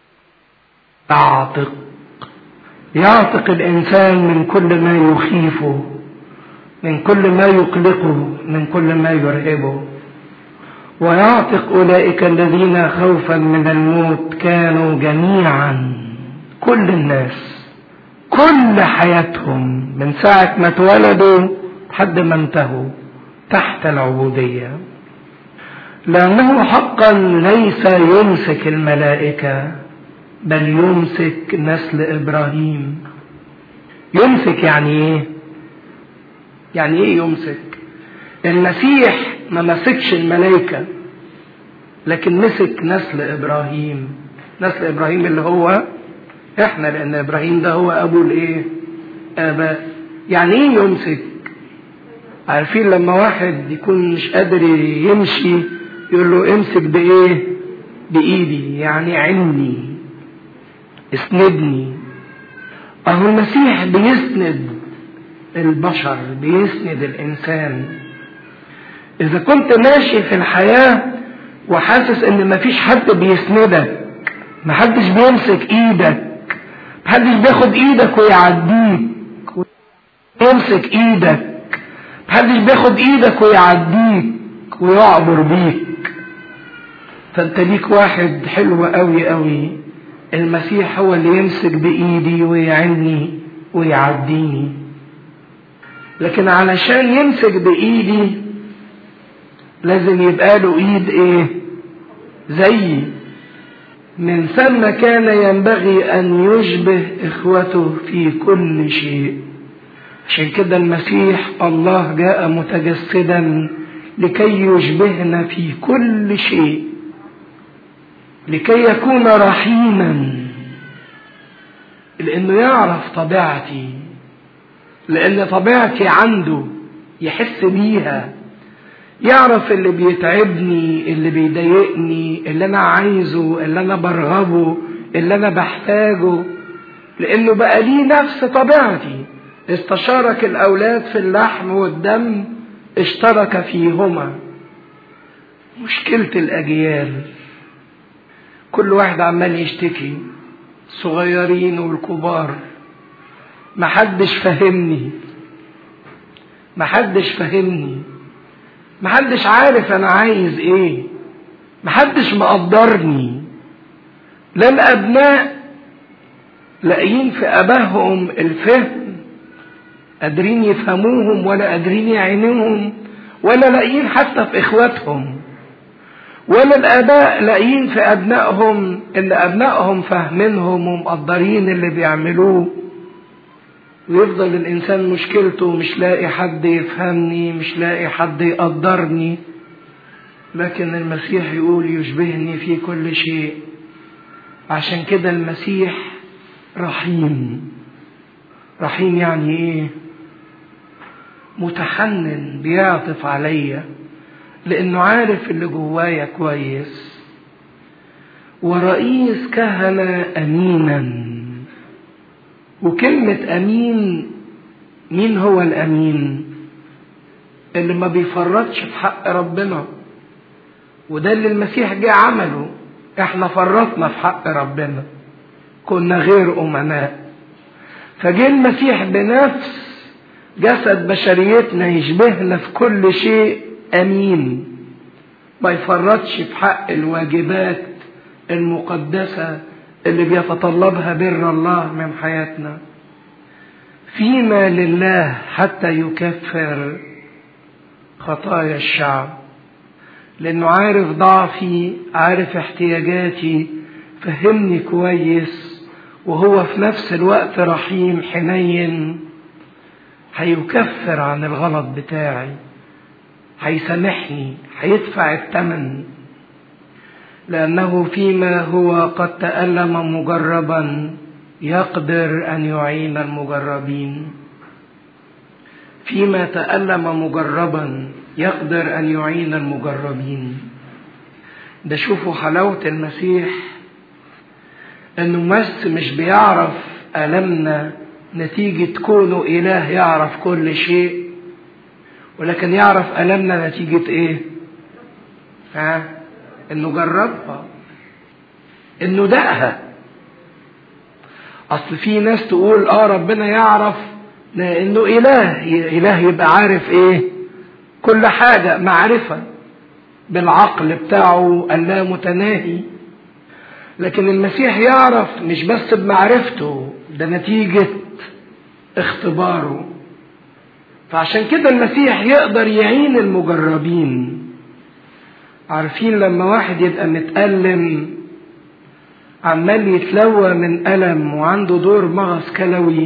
يعتق يعتق الانسان من كل ما يخيفه من كل ما يقلقه من كل ما يرهبه ويعتق اولئك الذين خوفا من الموت كانوا جميعا كل الناس كل حياتهم من ساعة ما اتولدوا لحد ما انتهوا تحت العبودية لأنه حقا ليس يمسك الملائكة بل يمسك نسل إبراهيم يمسك يعني إيه؟ يعني إيه يمسك؟ المسيح ما مسكش الملائكة لكن مسك نسل إبراهيم نسل إبراهيم اللي هو إحنا لأن إبراهيم ده هو أبو الإيه؟ آباء يعني إيه يمسك؟ عارفين لما واحد يكون مش قادر يمشي يقول له امسك بايه بايدي يعني عني اسندني اهو المسيح بيسند البشر بيسند الانسان اذا كنت ماشي في الحياة وحاسس ان مفيش حد بيسندك محدش بيمسك ايدك محدش بياخد ايدك ويعديك يمسك ايدك محدش بياخد ايدك ويعديك ويعبر بيك فانت ليك واحد حلو قوي قوي المسيح هو اللي يمسك بايدي ويعني ويعديني لكن علشان يمسك بايدي لازم يبقى له ايد ايه زيي من ثم كان ينبغي أن يشبه إخوته في كل شيء عشان كده المسيح الله جاء متجسدا لكي يشبهنا في كل شيء لكي يكون رحيما لانه يعرف طبيعتي لان طبيعتي عنده يحس بيها يعرف اللي بيتعبني اللي بيضايقني اللي انا عايزه اللي انا برغبه اللي انا بحتاجه لانه بقى ليه نفس طبيعتي استشارك الاولاد في اللحم والدم اشترك فيهما مشكلة الأجيال كل واحد عمال يشتكي الصغيرين والكبار محدش فهمني محدش فهمني محدش عارف أنا عايز إيه محدش مقدرني لا الأبناء لاقيين في أباهم الفهم قادرين يفهموهم ولا قادرين يعينوهم ولا لاقيين حتى في اخواتهم ولا الاباء لاقيين في ابنائهم ان ابنائهم فاهمينهم ومقدرين اللي بيعملوه ويفضل الانسان مشكلته مش لاقي حد يفهمني مش لاقي حد يقدرني لكن المسيح يقول يشبهني في كل شيء عشان كده المسيح رحيم رحيم يعني ايه متحنن بيعطف عليا لانه عارف اللي جوايا كويس ورئيس كهنة امينا وكلمة امين مين هو الامين اللي ما بيفرطش في حق ربنا وده اللي المسيح جه عمله احنا فرطنا في حق ربنا كنا غير امناء فجه المسيح بنفس جسد بشريتنا يشبهنا في كل شيء امين ما يفرطش في حق الواجبات المقدسه اللي بيتطلبها بر الله من حياتنا فيما لله حتى يكفر خطايا الشعب لانه عارف ضعفي عارف احتياجاتي فهمني كويس وهو في نفس الوقت رحيم حنين هيكفر عن الغلط بتاعي هيسامحني هيدفع الثمن لأنه فيما هو قد تألم مجربا يقدر أن يعين المجربين فيما تألم مجربا يقدر أن يعين المجربين ده شوفوا حلاوة المسيح انه بس مش بيعرف ألمنا نتيجة كونه إله يعرف كل شيء ولكن يعرف ألمنا نتيجة إيه؟ ها؟ إنه جربها إنه دقها أصل في ناس تقول آه ربنا يعرف إنه إله إله يبقى عارف إيه؟ كل حاجة معرفة بالعقل بتاعه اللا متناهي لكن المسيح يعرف مش بس بمعرفته ده نتيجة اختباره فعشان كده المسيح يقدر يعين المجربين عارفين لما واحد يبقى متألم عمال يتلوى من ألم وعنده دور مغص كلوي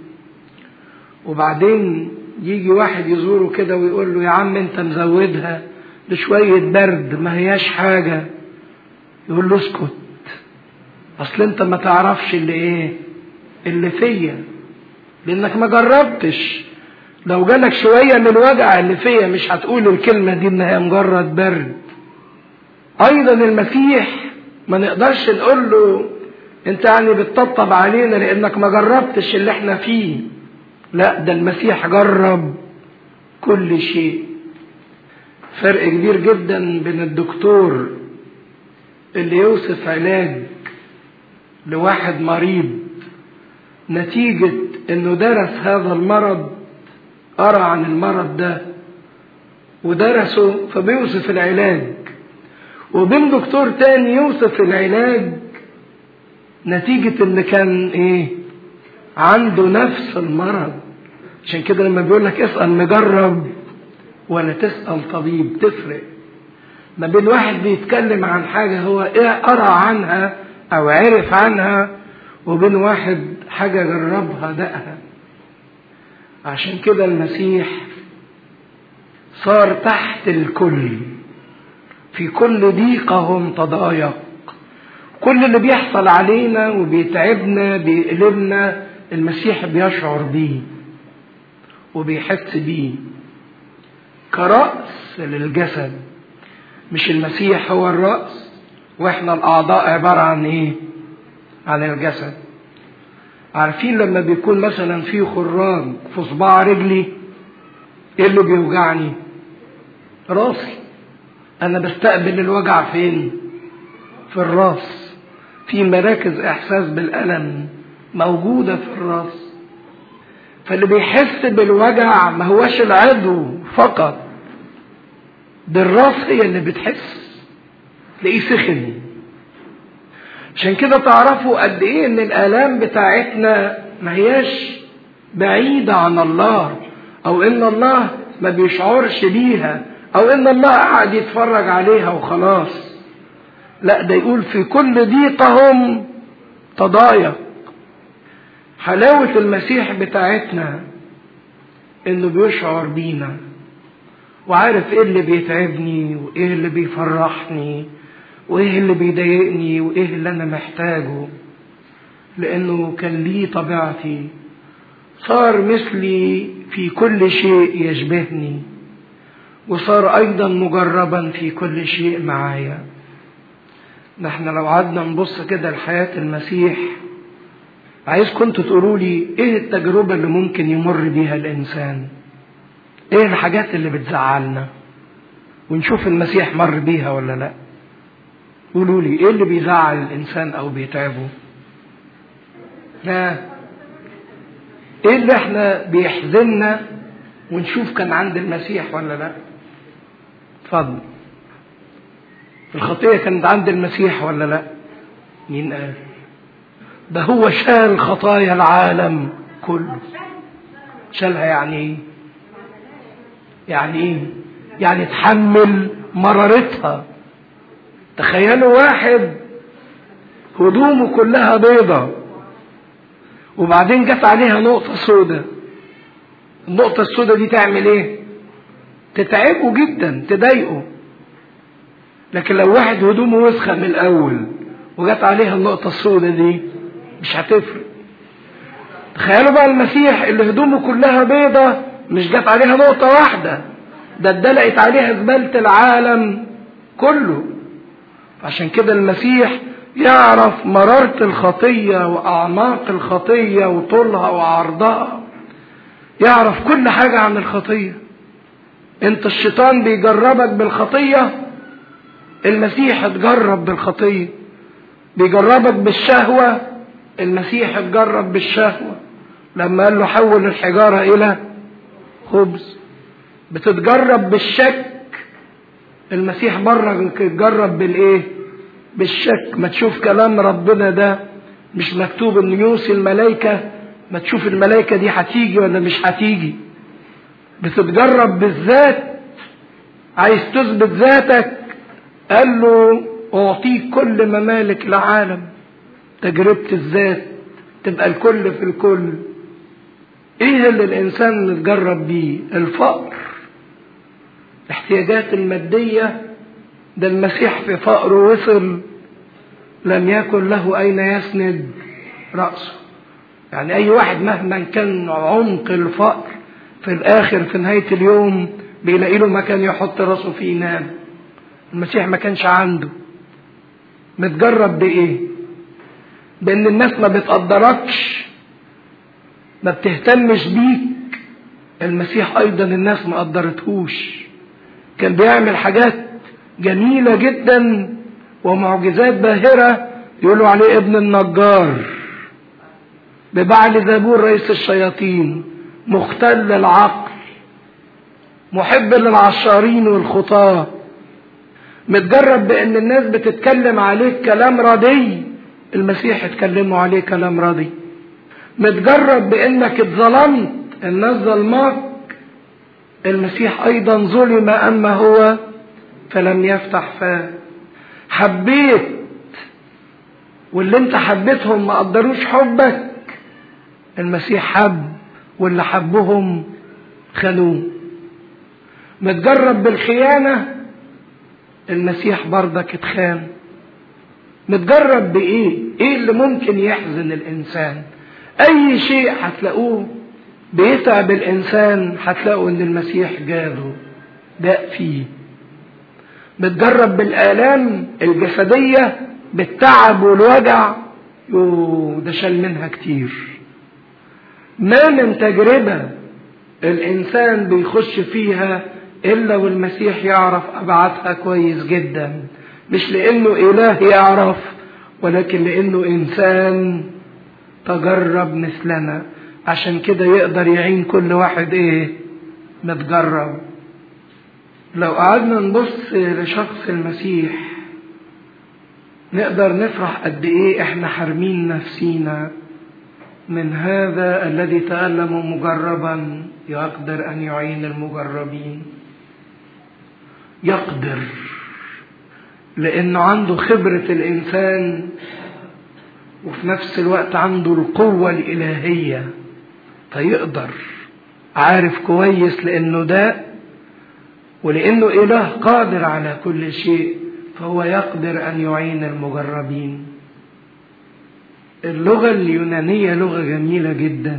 وبعدين يجي واحد يزوره كده ويقول له يا عم انت مزودها لشوية برد ما هياش حاجة يقول له اسكت اصل انت ما تعرفش اللي ايه اللي فيا لانك ما جربتش لو جالك شوية من الوجع اللي فيا مش هتقول الكلمة دي انها مجرد برد ايضا المسيح ما نقدرش نقول له انت يعني بتطبطب علينا لانك ما جربتش اللي احنا فيه لا ده المسيح جرب كل شيء فرق كبير جدا بين الدكتور اللي يوصف علاج لواحد مريض نتيجة انه درس هذا المرض قرا عن المرض ده ودرسه فبيوصف العلاج وبين دكتور تاني يوصف العلاج نتيجة ان كان ايه عنده نفس المرض عشان كده لما بيقول لك اسأل مجرب ولا تسأل طبيب تفرق ما بين واحد بيتكلم عن حاجة هو ايه قرا عنها او عرف عنها وبين واحد حاجة جربها دقها عشان كده المسيح صار تحت الكل في كل ضيقهم تضايق كل اللي بيحصل علينا وبيتعبنا بيقلبنا المسيح بيشعر بيه وبيحس بيه كرأس للجسد مش المسيح هو الرأس واحنا الأعضاء عبارة عن ايه؟ عن الجسد عارفين لما بيكون مثلا في خراج في صباع رجلي ايه اللي بيوجعني؟ راسي انا بستقبل الوجع فين؟ في الراس في مراكز احساس بالالم موجوده في الراس فاللي بيحس بالوجع ما هوش العضو فقط ده الراس هي اللي بتحس تلاقيه سخن عشان كده تعرفوا قد ايه ان الالام بتاعتنا ما هياش بعيدة عن الله او ان الله ما بيشعرش بيها او ان الله قاعد يتفرج عليها وخلاص لا ده يقول في كل ضيقهم تضايق حلاوة المسيح بتاعتنا انه بيشعر بينا وعارف ايه اللي بيتعبني وايه اللي بيفرحني وايه اللي بيضايقني وايه اللي انا محتاجه لانه كان ليه طبيعتي صار مثلي في كل شيء يشبهني وصار ايضا مجربا في كل شيء معايا نحن لو قعدنا نبص كده لحياة المسيح عايز كنتوا تقولوا لي ايه التجربة اللي ممكن يمر بيها الانسان ايه الحاجات اللي بتزعلنا ونشوف المسيح مر بيها ولا لا قولوا لي ايه اللي بيزعل الانسان او بيتعبه ها ايه اللي احنا بيحزننا ونشوف كان عند المسيح ولا لا اتفضل الخطيه كانت عند المسيح ولا لا مين قال ده هو شال خطايا العالم كله شالها يعني ايه يعني ايه يعني تحمل مرارتها تخيلوا واحد هدومه كلها بيضة وبعدين جت عليها نقطة سودة النقطة السودة دي تعمل ايه تتعبه جدا تضايقه لكن لو واحد هدومه وسخة من الأول وجت عليها النقطة السودة دي مش هتفرق تخيلوا بقى المسيح اللي هدومه كلها بيضة مش جت عليها نقطة واحدة ده اتدلقت عليها زبالة العالم كله عشان كده المسيح يعرف مرارة الخطية وأعماق الخطية وطولها وعرضها يعرف كل حاجة عن الخطية انت الشيطان بيجربك بالخطية المسيح اتجرب بالخطية بيجربك بالشهوة المسيح اتجرب بالشهوة لما قال له حول الحجارة إلى خبز بتتجرب بالشك المسيح بره اتجرب بالايه بالشك ما تشوف كلام ربنا ده مش مكتوب ان يوصي الملائكة ما تشوف الملائكة دي هتيجي ولا مش هتيجي بتتجرب بالذات عايز تثبت ذاتك قال له اعطيك كل ممالك العالم تجربة الذات تبقى الكل في الكل ايه اللي الانسان متجرب بيه الفقر الاحتياجات المادية ده المسيح في فقره وصل لم يكن له أين يسند رأسه يعني أي واحد مهما كان عمق الفقر في الآخر في نهاية اليوم بيلاقي له مكان يحط راسه فيه ينام المسيح ما كانش عنده متجرب بإيه؟ بأن الناس ما بتقدركش ما بتهتمش بيك المسيح أيضا الناس ما قدرتهوش كان بيعمل حاجات جميلة جدا ومعجزات باهرة يقولوا عليه ابن النجار ببعل زبور رئيس الشياطين مختل العقل محب للعشارين والخطاة متجرب بان الناس بتتكلم عليك كلام ردي المسيح اتكلموا عليه كلام ردي متجرب بانك اتظلمت الناس ظلماك المسيح ايضا ظلم اما هو فلم يفتح فاه حبيت واللي انت حبيتهم ما قدروش حبك المسيح حب واللي حبهم خانوه متجرب بالخيانة المسيح برضك اتخان متجرب بإيه؟ إيه اللي ممكن يحزن الإنسان؟ أي شيء هتلاقوه بيتعب الإنسان هتلاقوا إن المسيح جاله داء فيه. متجرب بالآلام الجسدية بالتعب والوجع يوه ده شال منها كتير. ما من تجربة الإنسان بيخش فيها إلا والمسيح يعرف أبعادها كويس جدا مش لأنه إله يعرف ولكن لأنه إنسان تجرب مثلنا عشان كده يقدر يعين كل واحد إيه متجرب لو قعدنا نبص لشخص المسيح نقدر نفرح قد إيه إحنا حارمين نفسينا من هذا الذي تألم مجربا يقدر أن يعين المجربين يقدر لأنه عنده خبرة الإنسان وفي نفس الوقت عنده القوة الإلهية فيقدر عارف كويس لأنه ده ولأنه إله قادر على كل شيء فهو يقدر أن يعين المجربين اللغة اليونانية لغة جميلة جدا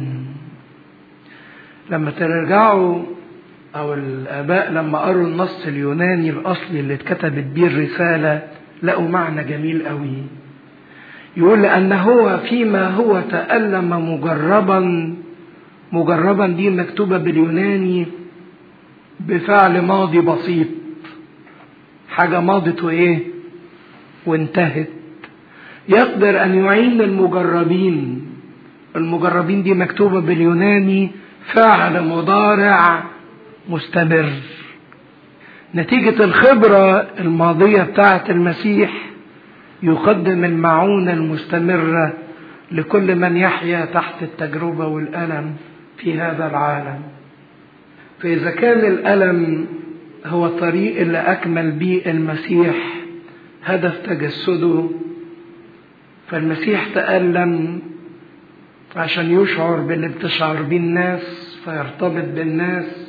لما ترجعوا أو الآباء لما قروا النص اليوناني الأصلي اللي اتكتبت بيه الرسالة لقوا معنى جميل قوي يقول لأن هو فيما هو تألم مجربا مجربا دي مكتوبة باليوناني بفعل ماضي بسيط حاجة ماضت وإيه وانتهت يقدر أن يعين المجربين المجربين دي مكتوبة باليوناني فعل مضارع مستمر نتيجة الخبرة الماضية بتاعة المسيح يقدم المعونة المستمرة لكل من يحيا تحت التجربة والألم في هذا العالم فإذا كان الألم هو الطريق اللي أكمل بيه المسيح هدف تجسده فالمسيح تألم عشان يشعر باللي بتشعر بيه الناس فيرتبط بالناس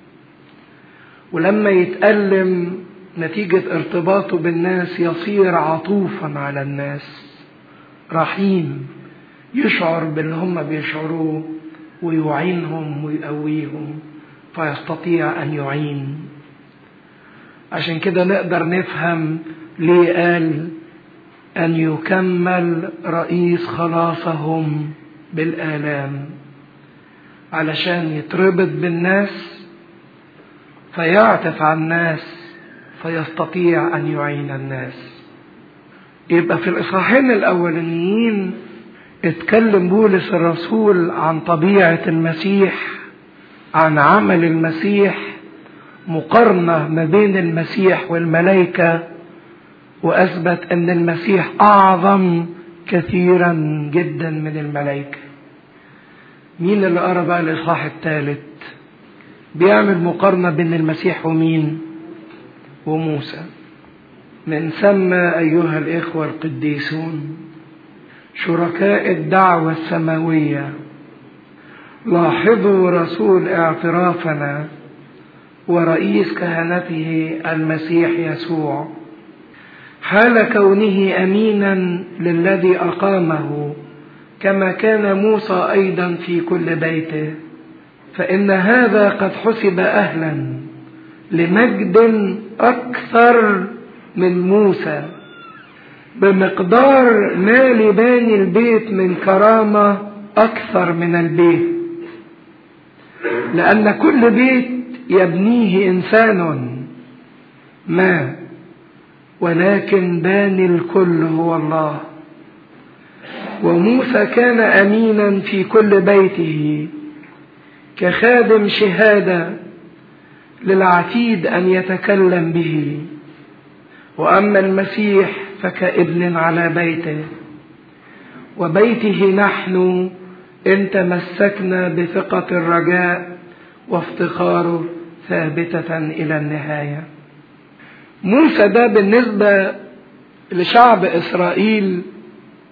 ولما يتألم نتيجة ارتباطه بالناس يصير عطوفا على الناس رحيم يشعر باللي هم بيشعروه ويعينهم ويقويهم فيستطيع أن يعين عشان كده نقدر نفهم ليه قال أن يكمل رئيس خلاصهم بالآلام علشان يتربط بالناس فيعطف على الناس فيستطيع أن يعين الناس يبقى في الإصحاحين الأولانيين اتكلم بولس الرسول عن طبيعة المسيح عن عمل المسيح مقارنة ما بين المسيح والملائكة وأثبت أن المسيح أعظم كثيرا جدا من الملائكة مين اللي قرأ بقى الإصحاح الثالث بيعمل مقارنة بين المسيح ومين وموسى من ثم أيها الإخوة القديسون شركاء الدعوة السماوية لاحظوا رسول اعترافنا ورئيس كهنته المسيح يسوع حال كونه امينا للذي اقامه كما كان موسى ايضا في كل بيته فان هذا قد حسب اهلا لمجد اكثر من موسى بمقدار ما لباني البيت من كرامه اكثر من البيت لان كل بيت يبنيه انسان ما ولكن باني الكل هو الله وموسى كان امينا في كل بيته كخادم شهاده للعتيد ان يتكلم به واما المسيح فكابن على بيته وبيته نحن ان تمسكنا بثقه الرجاء وافتخاره ثابته الى النهايه موسى ده بالنسبه لشعب اسرائيل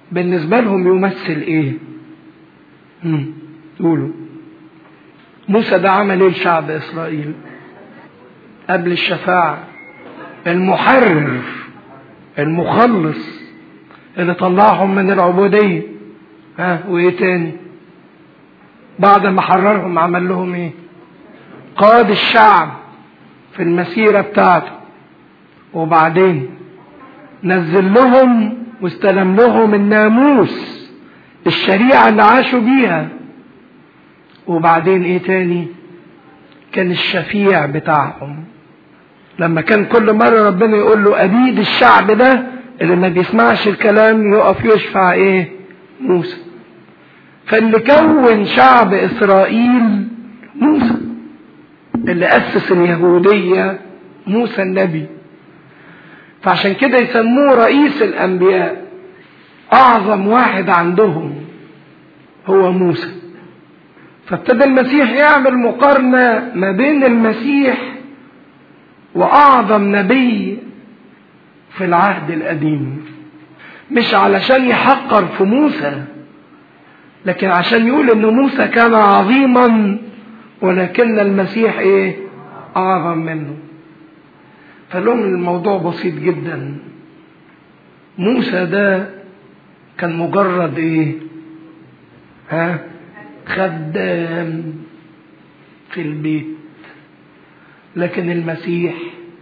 بالنسبة لهم يمثل ايه مم. قولوا موسى ده عمل ايه لشعب اسرائيل قبل الشفاعة المحرر المخلص اللي طلعهم من العبودية ها وايه تاني بعد ما حررهم عمل لهم ايه قاد الشعب في المسيرة بتاعته وبعدين نزل لهم واستلم لهم الناموس الشريعة اللي عاشوا بيها وبعدين ايه تاني كان الشفيع بتاعهم لما كان كل مرة ربنا يقول له أبيد الشعب ده اللي ما بيسمعش الكلام يقف يشفع ايه موسى فاللي كون شعب إسرائيل موسى اللي أسس اليهودية موسى النبي فعشان كده يسموه رئيس الأنبياء أعظم واحد عندهم هو موسى فابتدى المسيح يعمل مقارنة ما بين المسيح وأعظم نبي في العهد القديم مش علشان يحقر في موسى لكن عشان يقول ان موسى كان عظيما ولكن المسيح ايه اعظم منه فلهم الموضوع بسيط جدا موسى ده كان مجرد ايه ها خدام في البيت لكن المسيح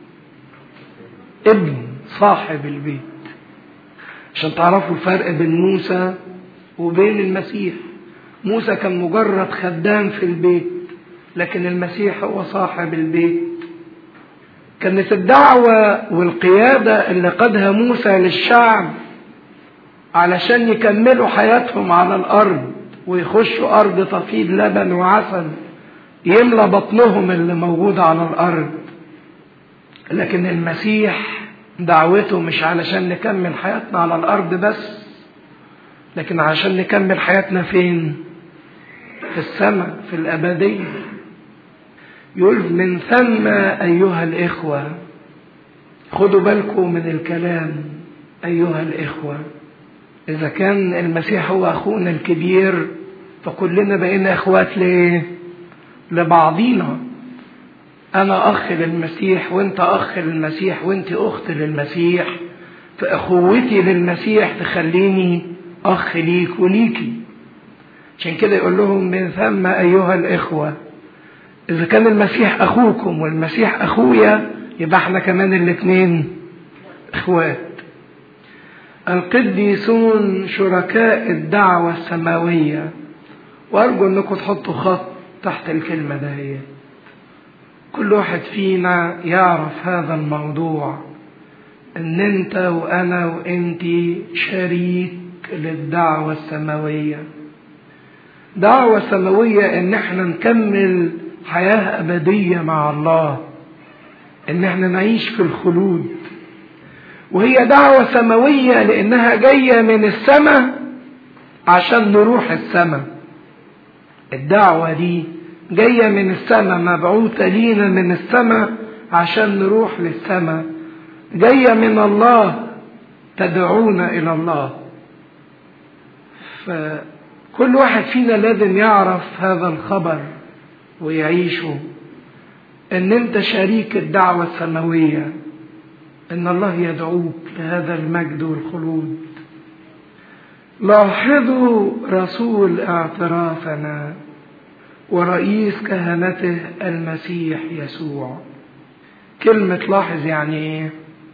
ابن صاحب البيت عشان تعرفوا الفرق بين موسى وبين المسيح موسى كان مجرد خدام في البيت لكن المسيح هو صاحب البيت كانت الدعوة والقيادة اللي قادها موسى للشعب علشان يكملوا حياتهم على الأرض ويخشوا أرض تفيض لبن وعسل يملى بطنهم اللي موجود على الأرض لكن المسيح دعوته مش علشان نكمل حياتنا على الأرض بس لكن عشان نكمل حياتنا فين في السماء في الأبدية يقول من ثم أيها الإخوة خدوا بالكم من الكلام أيها الإخوة إذا كان المسيح هو أخونا الكبير فكلنا بقينا إخوات ليه؟ لبعضينا أنا أخ للمسيح وأنت أخ للمسيح وأنت أخت للمسيح فأخوتي للمسيح تخليني أخ ليك وليكي عشان كده يقول لهم من ثم أيها الإخوة إذا كان المسيح أخوكم والمسيح أخويا يبقى احنا كمان الاتنين إخوات القديسون شركاء الدعوة السماوية وأرجو أنكم تحطوا خط تحت الكلمة دهية كل واحد فينا يعرف هذا الموضوع ان انت وانا وانتي شريك للدعوة السماوية دعوة سماوية ان احنا نكمل حياة ابدية مع الله ان احنا نعيش في الخلود وهي دعوة سماوية لانها جاية من السماء عشان نروح السماء الدعوة دي جاية من السماء مبعوثة لينا من السماء عشان نروح للسماء جاية من الله تدعونا إلى الله فكل واحد فينا لازم يعرف هذا الخبر ويعيشه ان انت شريك الدعوة السماوية ان الله يدعوك لهذا المجد والخلود لاحظوا رسول اعترافنا ورئيس كهنته المسيح يسوع كلمة لاحظ يعني ايه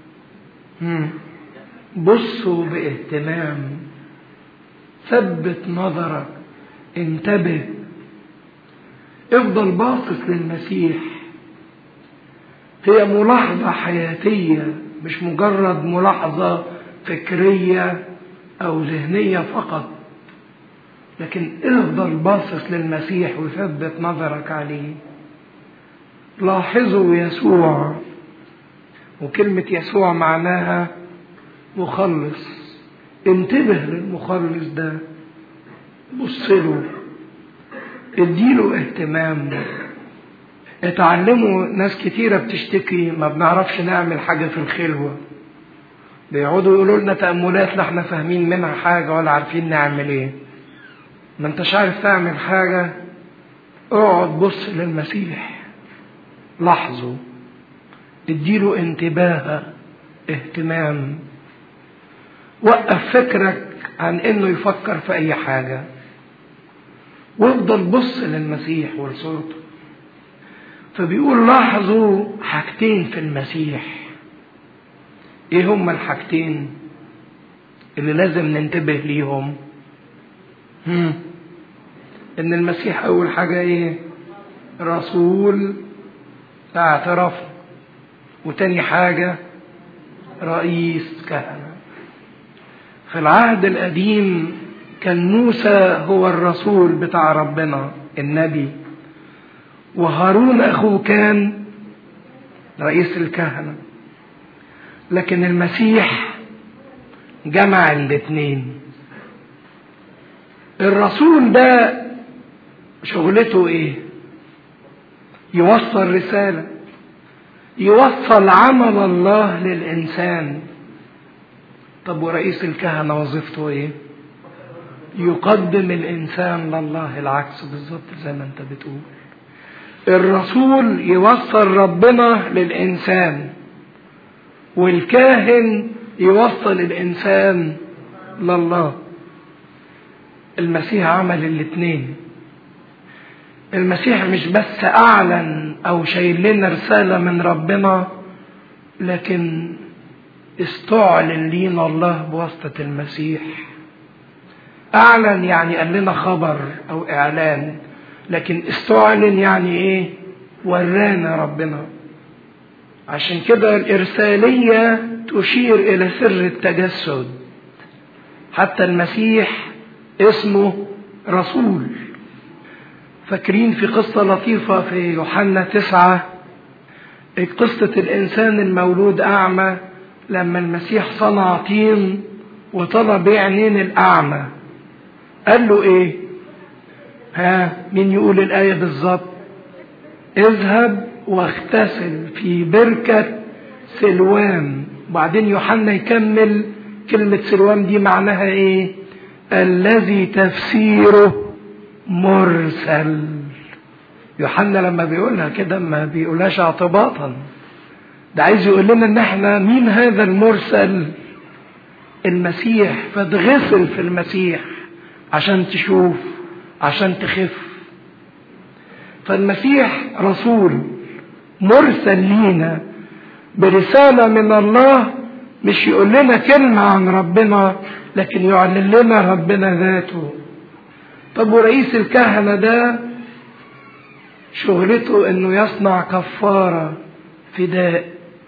بصوا باهتمام ثبت نظرك انتبه افضل باصص للمسيح هي ملاحظة حياتية مش مجرد ملاحظة فكرية أو ذهنية فقط لكن افضل باصص للمسيح وثبت نظرك عليه لاحظوا يسوع وكلمة يسوع معناها مخلص انتبه للمخلص ده بص له اديله اهتمام اتعلموا ناس كتيرة بتشتكي ما بنعرفش نعمل حاجة في الخلوة بيقعدوا يقولوا لنا تأملات لا احنا فاهمين منها حاجة ولا عارفين نعمل ايه ما انتش عارف تعمل حاجة اقعد بص للمسيح لاحظه اديله انتباه اهتمام وقف فكرك عن انه يفكر في اي حاجة وافضل بص للمسيح ولصورته فبيقول لاحظوا حاجتين في المسيح ايه هما الحاجتين اللي لازم ننتبه ليهم هم. ان المسيح اول حاجة ايه رسول اعترف وتاني حاجة رئيس كهنة في العهد القديم كان موسى هو الرسول بتاع ربنا النبي وهارون اخوه كان رئيس الكهنه لكن المسيح جمع الاثنين الرسول ده شغلته ايه يوصل رساله يوصل عمل الله للانسان طب ورئيس الكهنه وظيفته ايه يقدم الانسان لله العكس بالظبط زي ما انت بتقول الرسول يوصل ربنا للانسان والكاهن يوصل الانسان لله المسيح عمل الاثنين المسيح مش بس اعلن او شايل لنا رساله من ربنا لكن استعلن لينا الله بواسطه المسيح اعلن يعني قال لنا خبر او اعلان لكن استعلن يعني ايه ورانا ربنا عشان كده الإرسالية تشير إلى سر التجسد حتى المسيح اسمه رسول فاكرين في قصة لطيفة في يوحنا تسعة قصة الإنسان المولود أعمى لما المسيح صنع طين وطلب عينين الأعمى قال له إيه؟ ها مين يقول الآية بالظبط؟ اذهب واغتسل في بركة سلوام وبعدين يوحنا يكمل كلمة سلوام دي معناها ايه الذي تفسيره مرسل يوحنا لما بيقولها كده ما بيقولهاش اعتباطا ده عايز يقول لنا ان احنا مين هذا المرسل المسيح فتغسل في المسيح عشان تشوف عشان تخف فالمسيح رسول مرسل لينا برسالة من الله مش يقول لنا كلمة عن ربنا لكن يعلن لنا ربنا ذاته طب ورئيس الكهنة ده شغلته انه يصنع كفارة فداء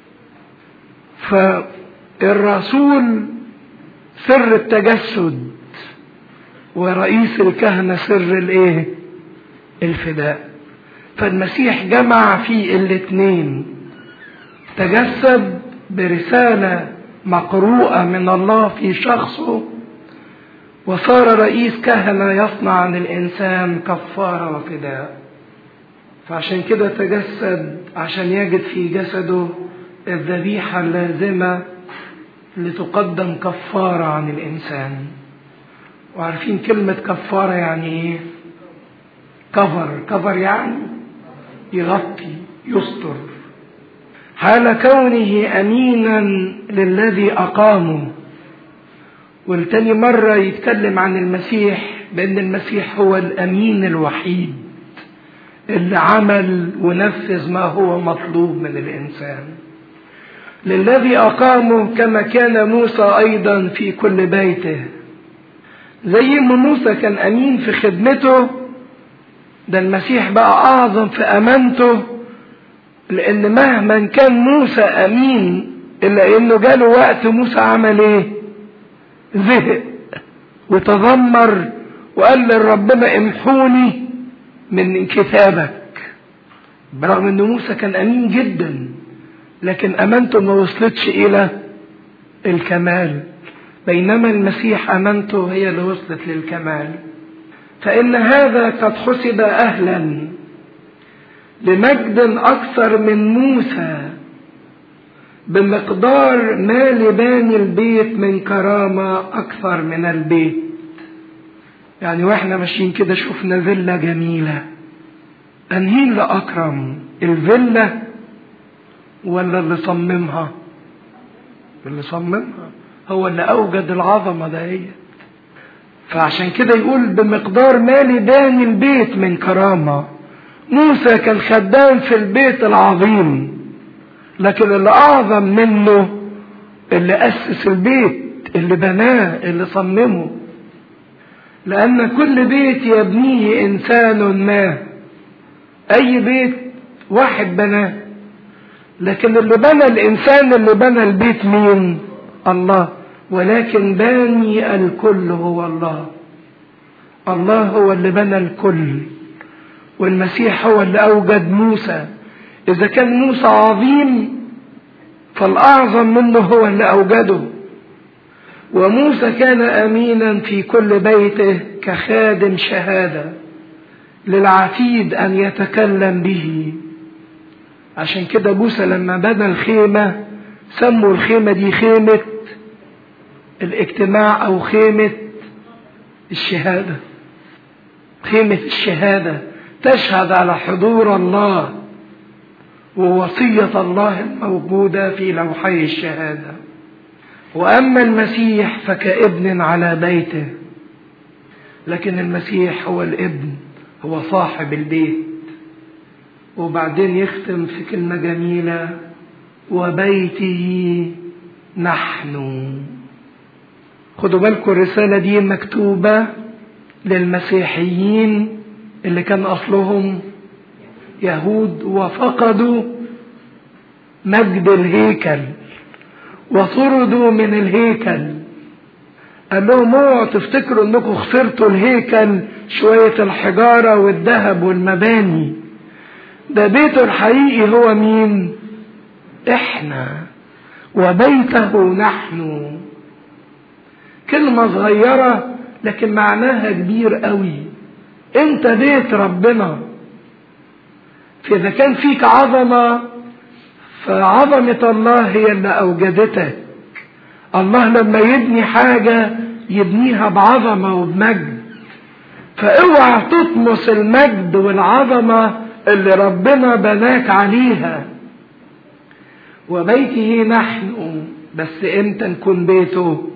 فالرسول سر التجسد ورئيس الكهنة سر الايه الفداء فالمسيح جمع في الاثنين تجسد برسالة مقروءة من الله في شخصه وصار رئيس كهنة يصنع عن الإنسان كفارة وفداء فعشان كده تجسد عشان يجد في جسده الذبيحة اللازمة لتقدم كفارة عن الإنسان وعارفين كلمة كفارة يعني إيه؟ كفر كفر يعني يغطي يستر حال كونه امينا للذي اقامه والتاني مرة يتكلم عن المسيح بأن المسيح هو الأمين الوحيد اللي عمل ونفذ ما هو مطلوب من الإنسان للذي أقامه كما كان موسى أيضا في كل بيته زي ما موسى كان أمين في خدمته ده المسيح بقى أعظم في أمانته لأن مهما كان موسى أمين إلا إنه جاله وقت موسى عمل إيه؟ زهق وتذمر وقال لربنا امحوني من كتابك برغم ان موسى كان امين جدا لكن امانته ما وصلتش الى الكمال بينما المسيح امانته هي اللي وصلت للكمال فان هذا قد حسب اهلا لمجد اكثر من موسى بمقدار ما لباني البيت من كرامة أكثر من البيت يعني واحنا ماشيين كده شفنا فيلا جميلة أنهي اللي أكرم الفيلا ولا اللي صممها اللي صممها هو اللي أوجد العظمة دهيت فعشان كده يقول بمقدار ما لباني البيت من كرامة موسى كان خدام في البيت العظيم لكن اللي أعظم منه اللي أسس البيت اللي بناه اللي صممه لأن كل بيت يبنيه إنسان ما أي بيت واحد بناه لكن اللي بنى الإنسان اللي بنى البيت مين؟ الله ولكن باني الكل هو الله الله هو اللي بنى الكل والمسيح هو اللي أوجد موسى إذا كان موسى عظيم فالأعظم منه هو اللي أوجده وموسى كان أمينا في كل بيته كخادم شهادة للعتيد أن يتكلم به عشان كده موسى لما بنى الخيمة سموا الخيمة دي خيمة الاجتماع أو خيمة الشهادة خيمة الشهادة تشهد على حضور الله ووصية الله الموجودة في لوحي الشهادة وأما المسيح فكابن على بيته لكن المسيح هو الابن هو صاحب البيت وبعدين يختم في كلمة جميلة وبيته نحن خدوا بالكم الرسالة دي مكتوبة للمسيحيين اللي كان أصلهم يهود وفقدوا مجد الهيكل وطردوا من الهيكل قال لهم اوعوا تفتكروا انكم خسرتوا الهيكل شوية الحجارة والذهب والمباني ده بيته الحقيقي هو مين احنا وبيته نحن كلمة صغيرة لكن معناها كبير قوي انت بيت ربنا فإذا كان فيك عظمة فعظمة الله هي اللي أوجدتك الله لما يبني حاجة يبنيها بعظمة وبمجد فاوعى تطمس المجد والعظمة اللي ربنا بناك عليها وبيته نحن بس امتى نكون بيته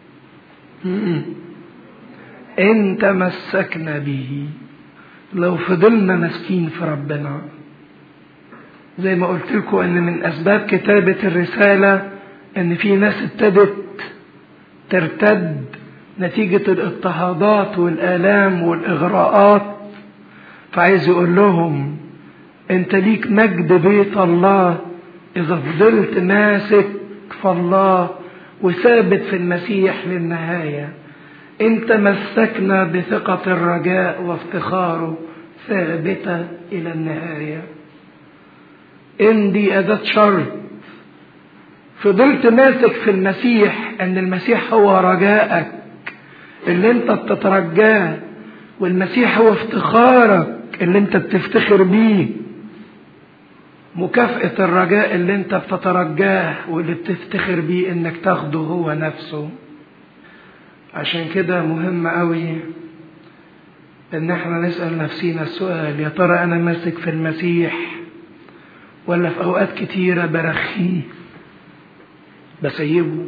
ان تمسكنا به لو فضلنا ماسكين في ربنا زي ما قلت لكم ان من اسباب كتابة الرسالة ان في ناس ابتدت ترتد نتيجة الاضطهادات والآلام والإغراءات فعايز يقول لهم انت ليك مجد بيت الله اذا فضلت ماسك في الله وثابت في المسيح للنهاية ان تمسكنا بثقة الرجاء وافتخاره ثابتة الى النهاية ان دي اداة شرط فضلت ماسك في المسيح ان المسيح هو رجائك اللي انت بتترجاه والمسيح هو افتخارك اللي انت بتفتخر بيه مكافأة الرجاء اللي انت بتترجاه واللي بتفتخر بيه انك تاخده هو نفسه عشان كده مهم قوي ان احنا نسأل نفسينا السؤال يا ترى انا ماسك في المسيح ولا في اوقات كتيرة برخيه بسيبه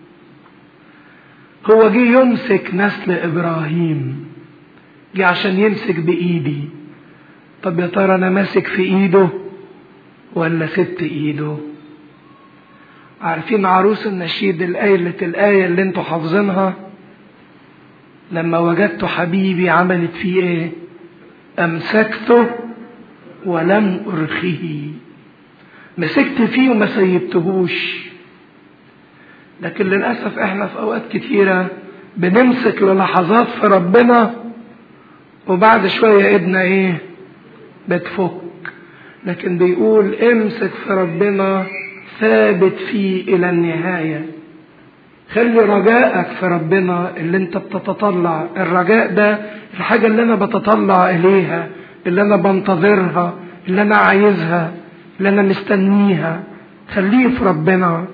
هو جه يمسك نسل ابراهيم جه عشان يمسك بايدي طب يا ترى انا ماسك في ايده ولا سبت ايده عارفين عروس النشيد الآية الآية اللي انتوا حافظينها لما وجدت حبيبي عملت فيه ايه امسكته ولم ارخيه مسكت فيه وما سيبتهوش لكن للأسف احنا في اوقات كتيرة بنمسك للحظات في ربنا وبعد شوية ايدنا ايه بتفك لكن بيقول امسك في ربنا ثابت فيه الى النهايه خلي رجائك في ربنا اللي انت بتتطلع الرجاء ده الحاجه اللي انا بتطلع اليها اللي انا بنتظرها اللي انا عايزها اللي انا مستنيها خليه في ربنا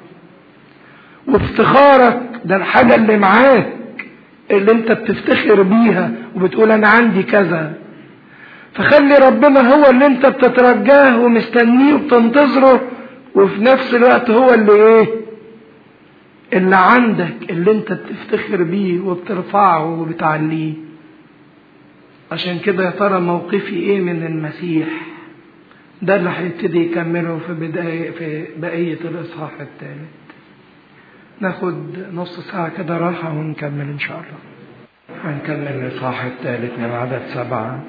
وافتخارك ده الحاجة اللي معاك اللي انت بتفتخر بيها وبتقول انا عندي كذا فخلي ربنا هو اللي انت بتترجاه ومستنيه وبتنتظره وفي نفس الوقت هو اللي ايه اللي عندك اللي انت بتفتخر بيه وبترفعه وبتعليه عشان كده يا ترى موقفي ايه من المسيح ده اللي هيبتدي يكمله في بداية في بقية الإصحاح الثالث ناخد نص ساعة كده راحة ونكمل إن شاء الله هنكمل الإصحاح الثالث من عدد سبعة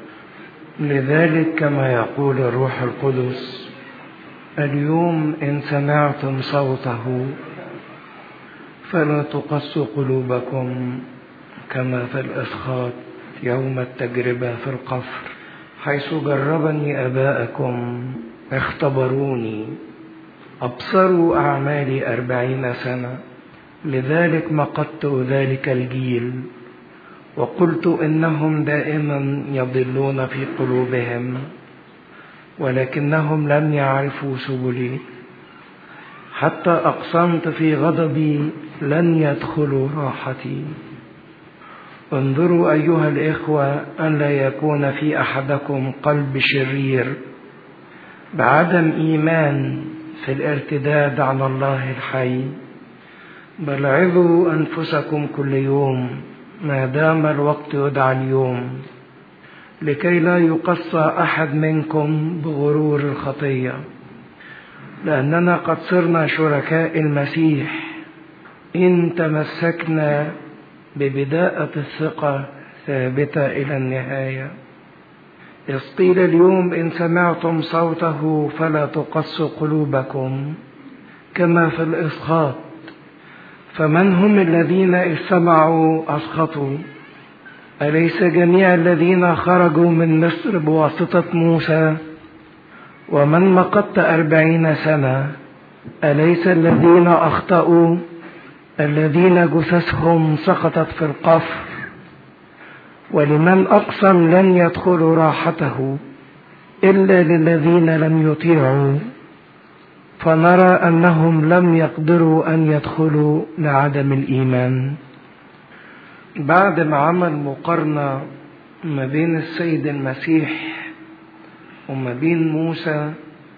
لذلك كما يقول الروح القدس اليوم إن سمعتم صوته فلا تقصوا قلوبكم كما في الإسخاط يوم التجربة في القفر حيث جربني أباءكم اختبروني أبصروا أعمالي أربعين سنة لذلك مقدت ذلك الجيل وقلت إنهم دائما يضلون في قلوبهم ولكنهم لم يعرفوا سبلي حتى أقسمت في غضبي لن يدخلوا راحتي انظروا أيها الإخوة أن لا يكون في أحدكم قلب شرير بعدم إيمان في الارتداد على الله الحي بل عظوا أنفسكم كل يوم ما دام الوقت يدعى اليوم لكي لا يقصى أحد منكم بغرور الخطية لأننا قد صرنا شركاء المسيح إن تمسكنا ببداءة الثقة ثابتة إلى النهاية إذ قيل اليوم إن سمعتم صوته فلا تقصوا قلوبكم كما في الإسخاط فمن هم الذين إذ سمعوا أسخطوا أليس جميع الذين خرجوا من مصر بواسطة موسى ومن مقت أربعين سنة أليس الذين أخطأوا الذين جثثهم سقطت في القفر ولمن أقسم لن يدخلوا راحته إلا للذين لم يطيعوا فنرى أنهم لم يقدروا أن يدخلوا لعدم الإيمان بعد ما عمل مقارنة ما بين السيد المسيح وما بين موسى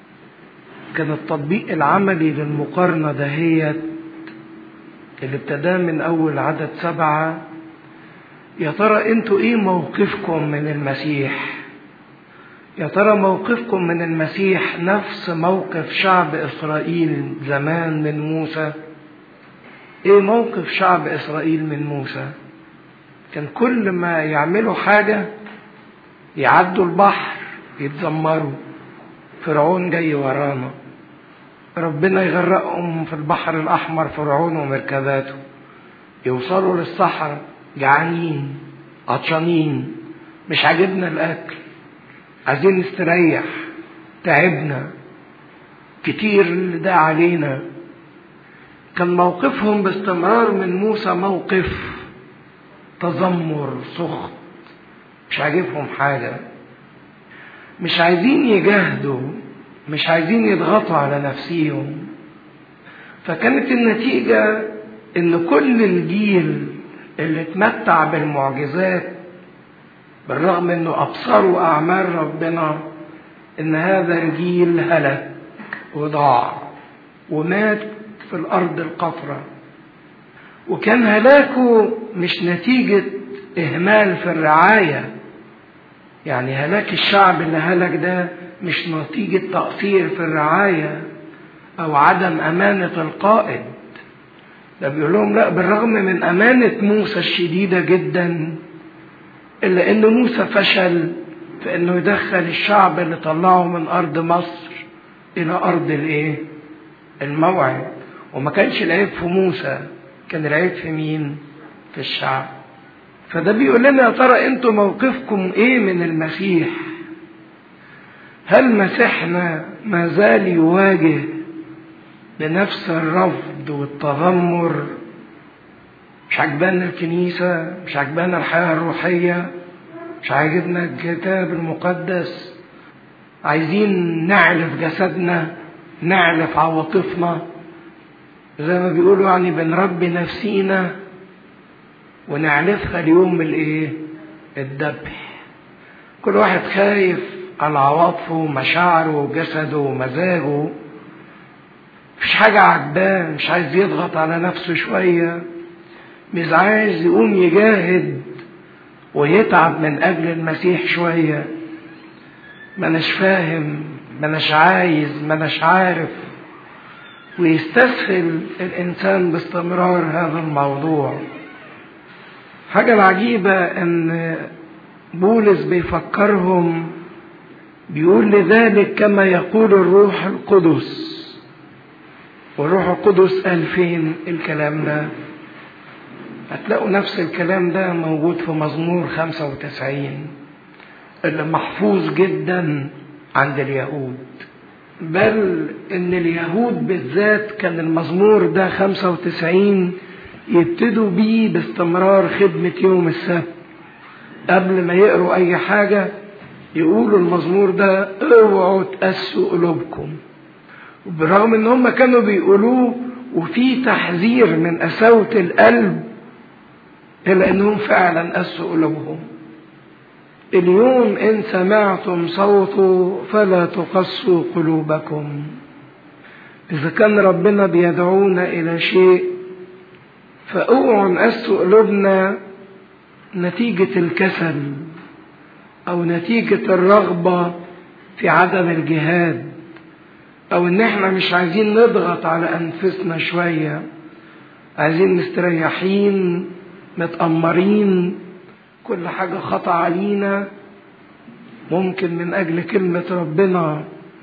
كان التطبيق العملي للمقارنة دهيت اللي ابتداه من أول عدد سبعة يا ترى انتوا ايه موقفكم من المسيح يا ترى موقفكم من المسيح نفس موقف شعب اسرائيل زمان من موسى ايه موقف شعب اسرائيل من موسى كان كل ما يعملوا حاجة يعدوا البحر يتذمروا فرعون جاي ورانا ربنا يغرقهم في البحر الأحمر فرعون ومركباته يوصلوا للصحراء جعانين عطشانين مش عاجبنا الأكل عايزين نستريح تعبنا كتير اللي ده علينا كان موقفهم باستمرار من موسى موقف تذمر سخط مش عاجبهم حاجة مش عايزين يجاهدوا مش عايزين يضغطوا على نفسيهم فكانت النتيجة ان كل الجيل اللي اتمتع بالمعجزات بالرغم انه ابصروا اعمال ربنا ان هذا الجيل هلك وضاع ومات في الارض القفره وكان هلاكه مش نتيجه اهمال في الرعايه يعني هلاك الشعب اللي هلك ده مش نتيجه تقصير في الرعايه او عدم امانه القائد ده بيقول لهم لا بالرغم من امانه موسى الشديده جدا الا ان موسى فشل في انه يدخل الشعب اللي طلعه من ارض مصر الى ارض الايه الموعد وما كانش العيب في موسى كان العيب في مين في الشعب فده بيقول لنا يا ترى انتوا موقفكم ايه من المسيح هل مسيحنا ما زال يواجه بنفس الرفض والتذمر مش عجبانا الكنيسة مش عجبانا الحياة الروحية مش عاجبنا الكتاب المقدس عايزين نعرف جسدنا نعلف عواطفنا زي ما بيقولوا يعني بنربي نفسينا ونعلفها ليوم الايه الذبح كل واحد خايف على عواطفه ومشاعره وجسده ومزاجه مفيش حاجة عجباه مش عايز يضغط على نفسه شوية مش عايز يقوم يجاهد ويتعب من أجل المسيح شوية ما اناش فاهم ما اناش عايز ما اناش عارف ويستسهل الإنسان باستمرار هذا الموضوع حاجة العجيبة إن بولس بيفكرهم بيقول لذلك كما يقول الروح القدس والروح القدس قال فين الكلام ده هتلاقوا نفس الكلام ده موجود في مزمور 95 اللي محفوظ جدا عند اليهود بل ان اليهود بالذات كان المزمور ده 95 يبتدوا بيه باستمرار خدمة يوم السبت قبل ما يقروا اي حاجة يقولوا المزمور ده اوعوا تقسوا قلوبكم وبرغم ان هم كانوا بيقولوه وفي تحذير من قساوة القلب إلا أنهم فعلا قسوا قلوبهم اليوم إن سمعتم صوته فلا تقسوا قلوبكم إذا كان ربنا بيدعونا إلى شيء فأوعوا نقسوا قلوبنا نتيجة الكسل أو نتيجة الرغبة في عدم الجهاد أو إن إحنا مش عايزين نضغط على أنفسنا شوية عايزين مستريحين متأمرين كل حاجة خطأ علينا ممكن من أجل كلمة ربنا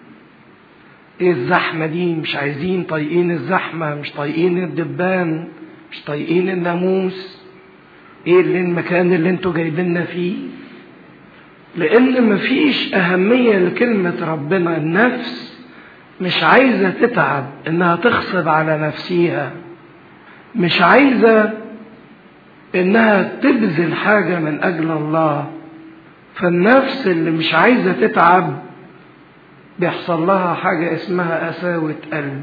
إيه الزحمة دي مش عايزين طايقين الزحمة مش طايقين الدبان مش طايقين الناموس إيه اللي المكان اللي انتوا جايبيننا فيه لأن مفيش أهمية لكلمة ربنا النفس مش عايزة تتعب إنها تغصب على نفسيها مش عايزة انها تبذل حاجة من اجل الله فالنفس اللي مش عايزة تتعب بيحصل لها حاجة اسمها قساوة قلب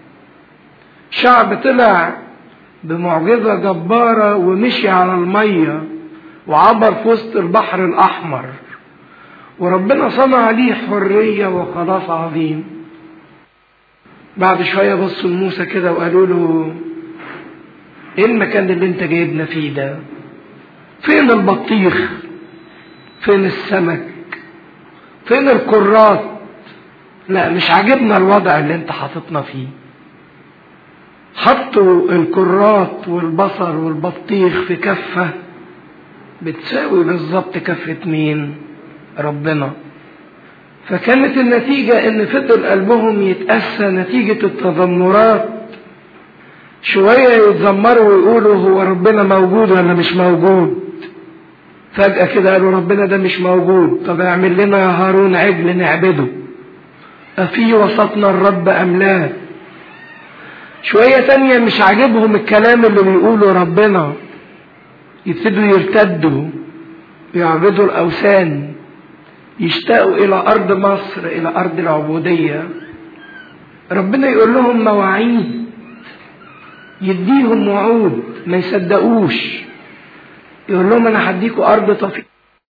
شعب طلع بمعجزة جبارة ومشي على المية وعبر في وسط البحر الأحمر وربنا صنع ليه حرية وخلاص عظيم بعد شوية بصوا لموسى كده وقالوا له ايه المكان اللي انت جايبنا فيه ده فين البطيخ فين السمك فين الكرات لا مش عاجبنا الوضع اللي انت حاططنا فيه حطوا الكرات والبصر والبطيخ في كفة بتساوي بالظبط كفة مين ربنا فكانت النتيجة ان فضل قلبهم يتأسى نتيجة التذمرات شوية يتذمروا ويقولوا هو ربنا موجود ولا مش موجود فجأة كده قالوا ربنا ده مش موجود طب اعمل لنا يا هارون عجل نعبده أفي وسطنا الرب أم لا شوية تانية مش عاجبهم الكلام اللي بيقوله ربنا يبتدوا يرتدوا يعبدوا الأوثان يشتاقوا إلى أرض مصر إلى أرض العبودية ربنا يقول لهم مواعيد يديهم وعود ما يصدقوش يقول لهم انا هديكوا ارض تفيض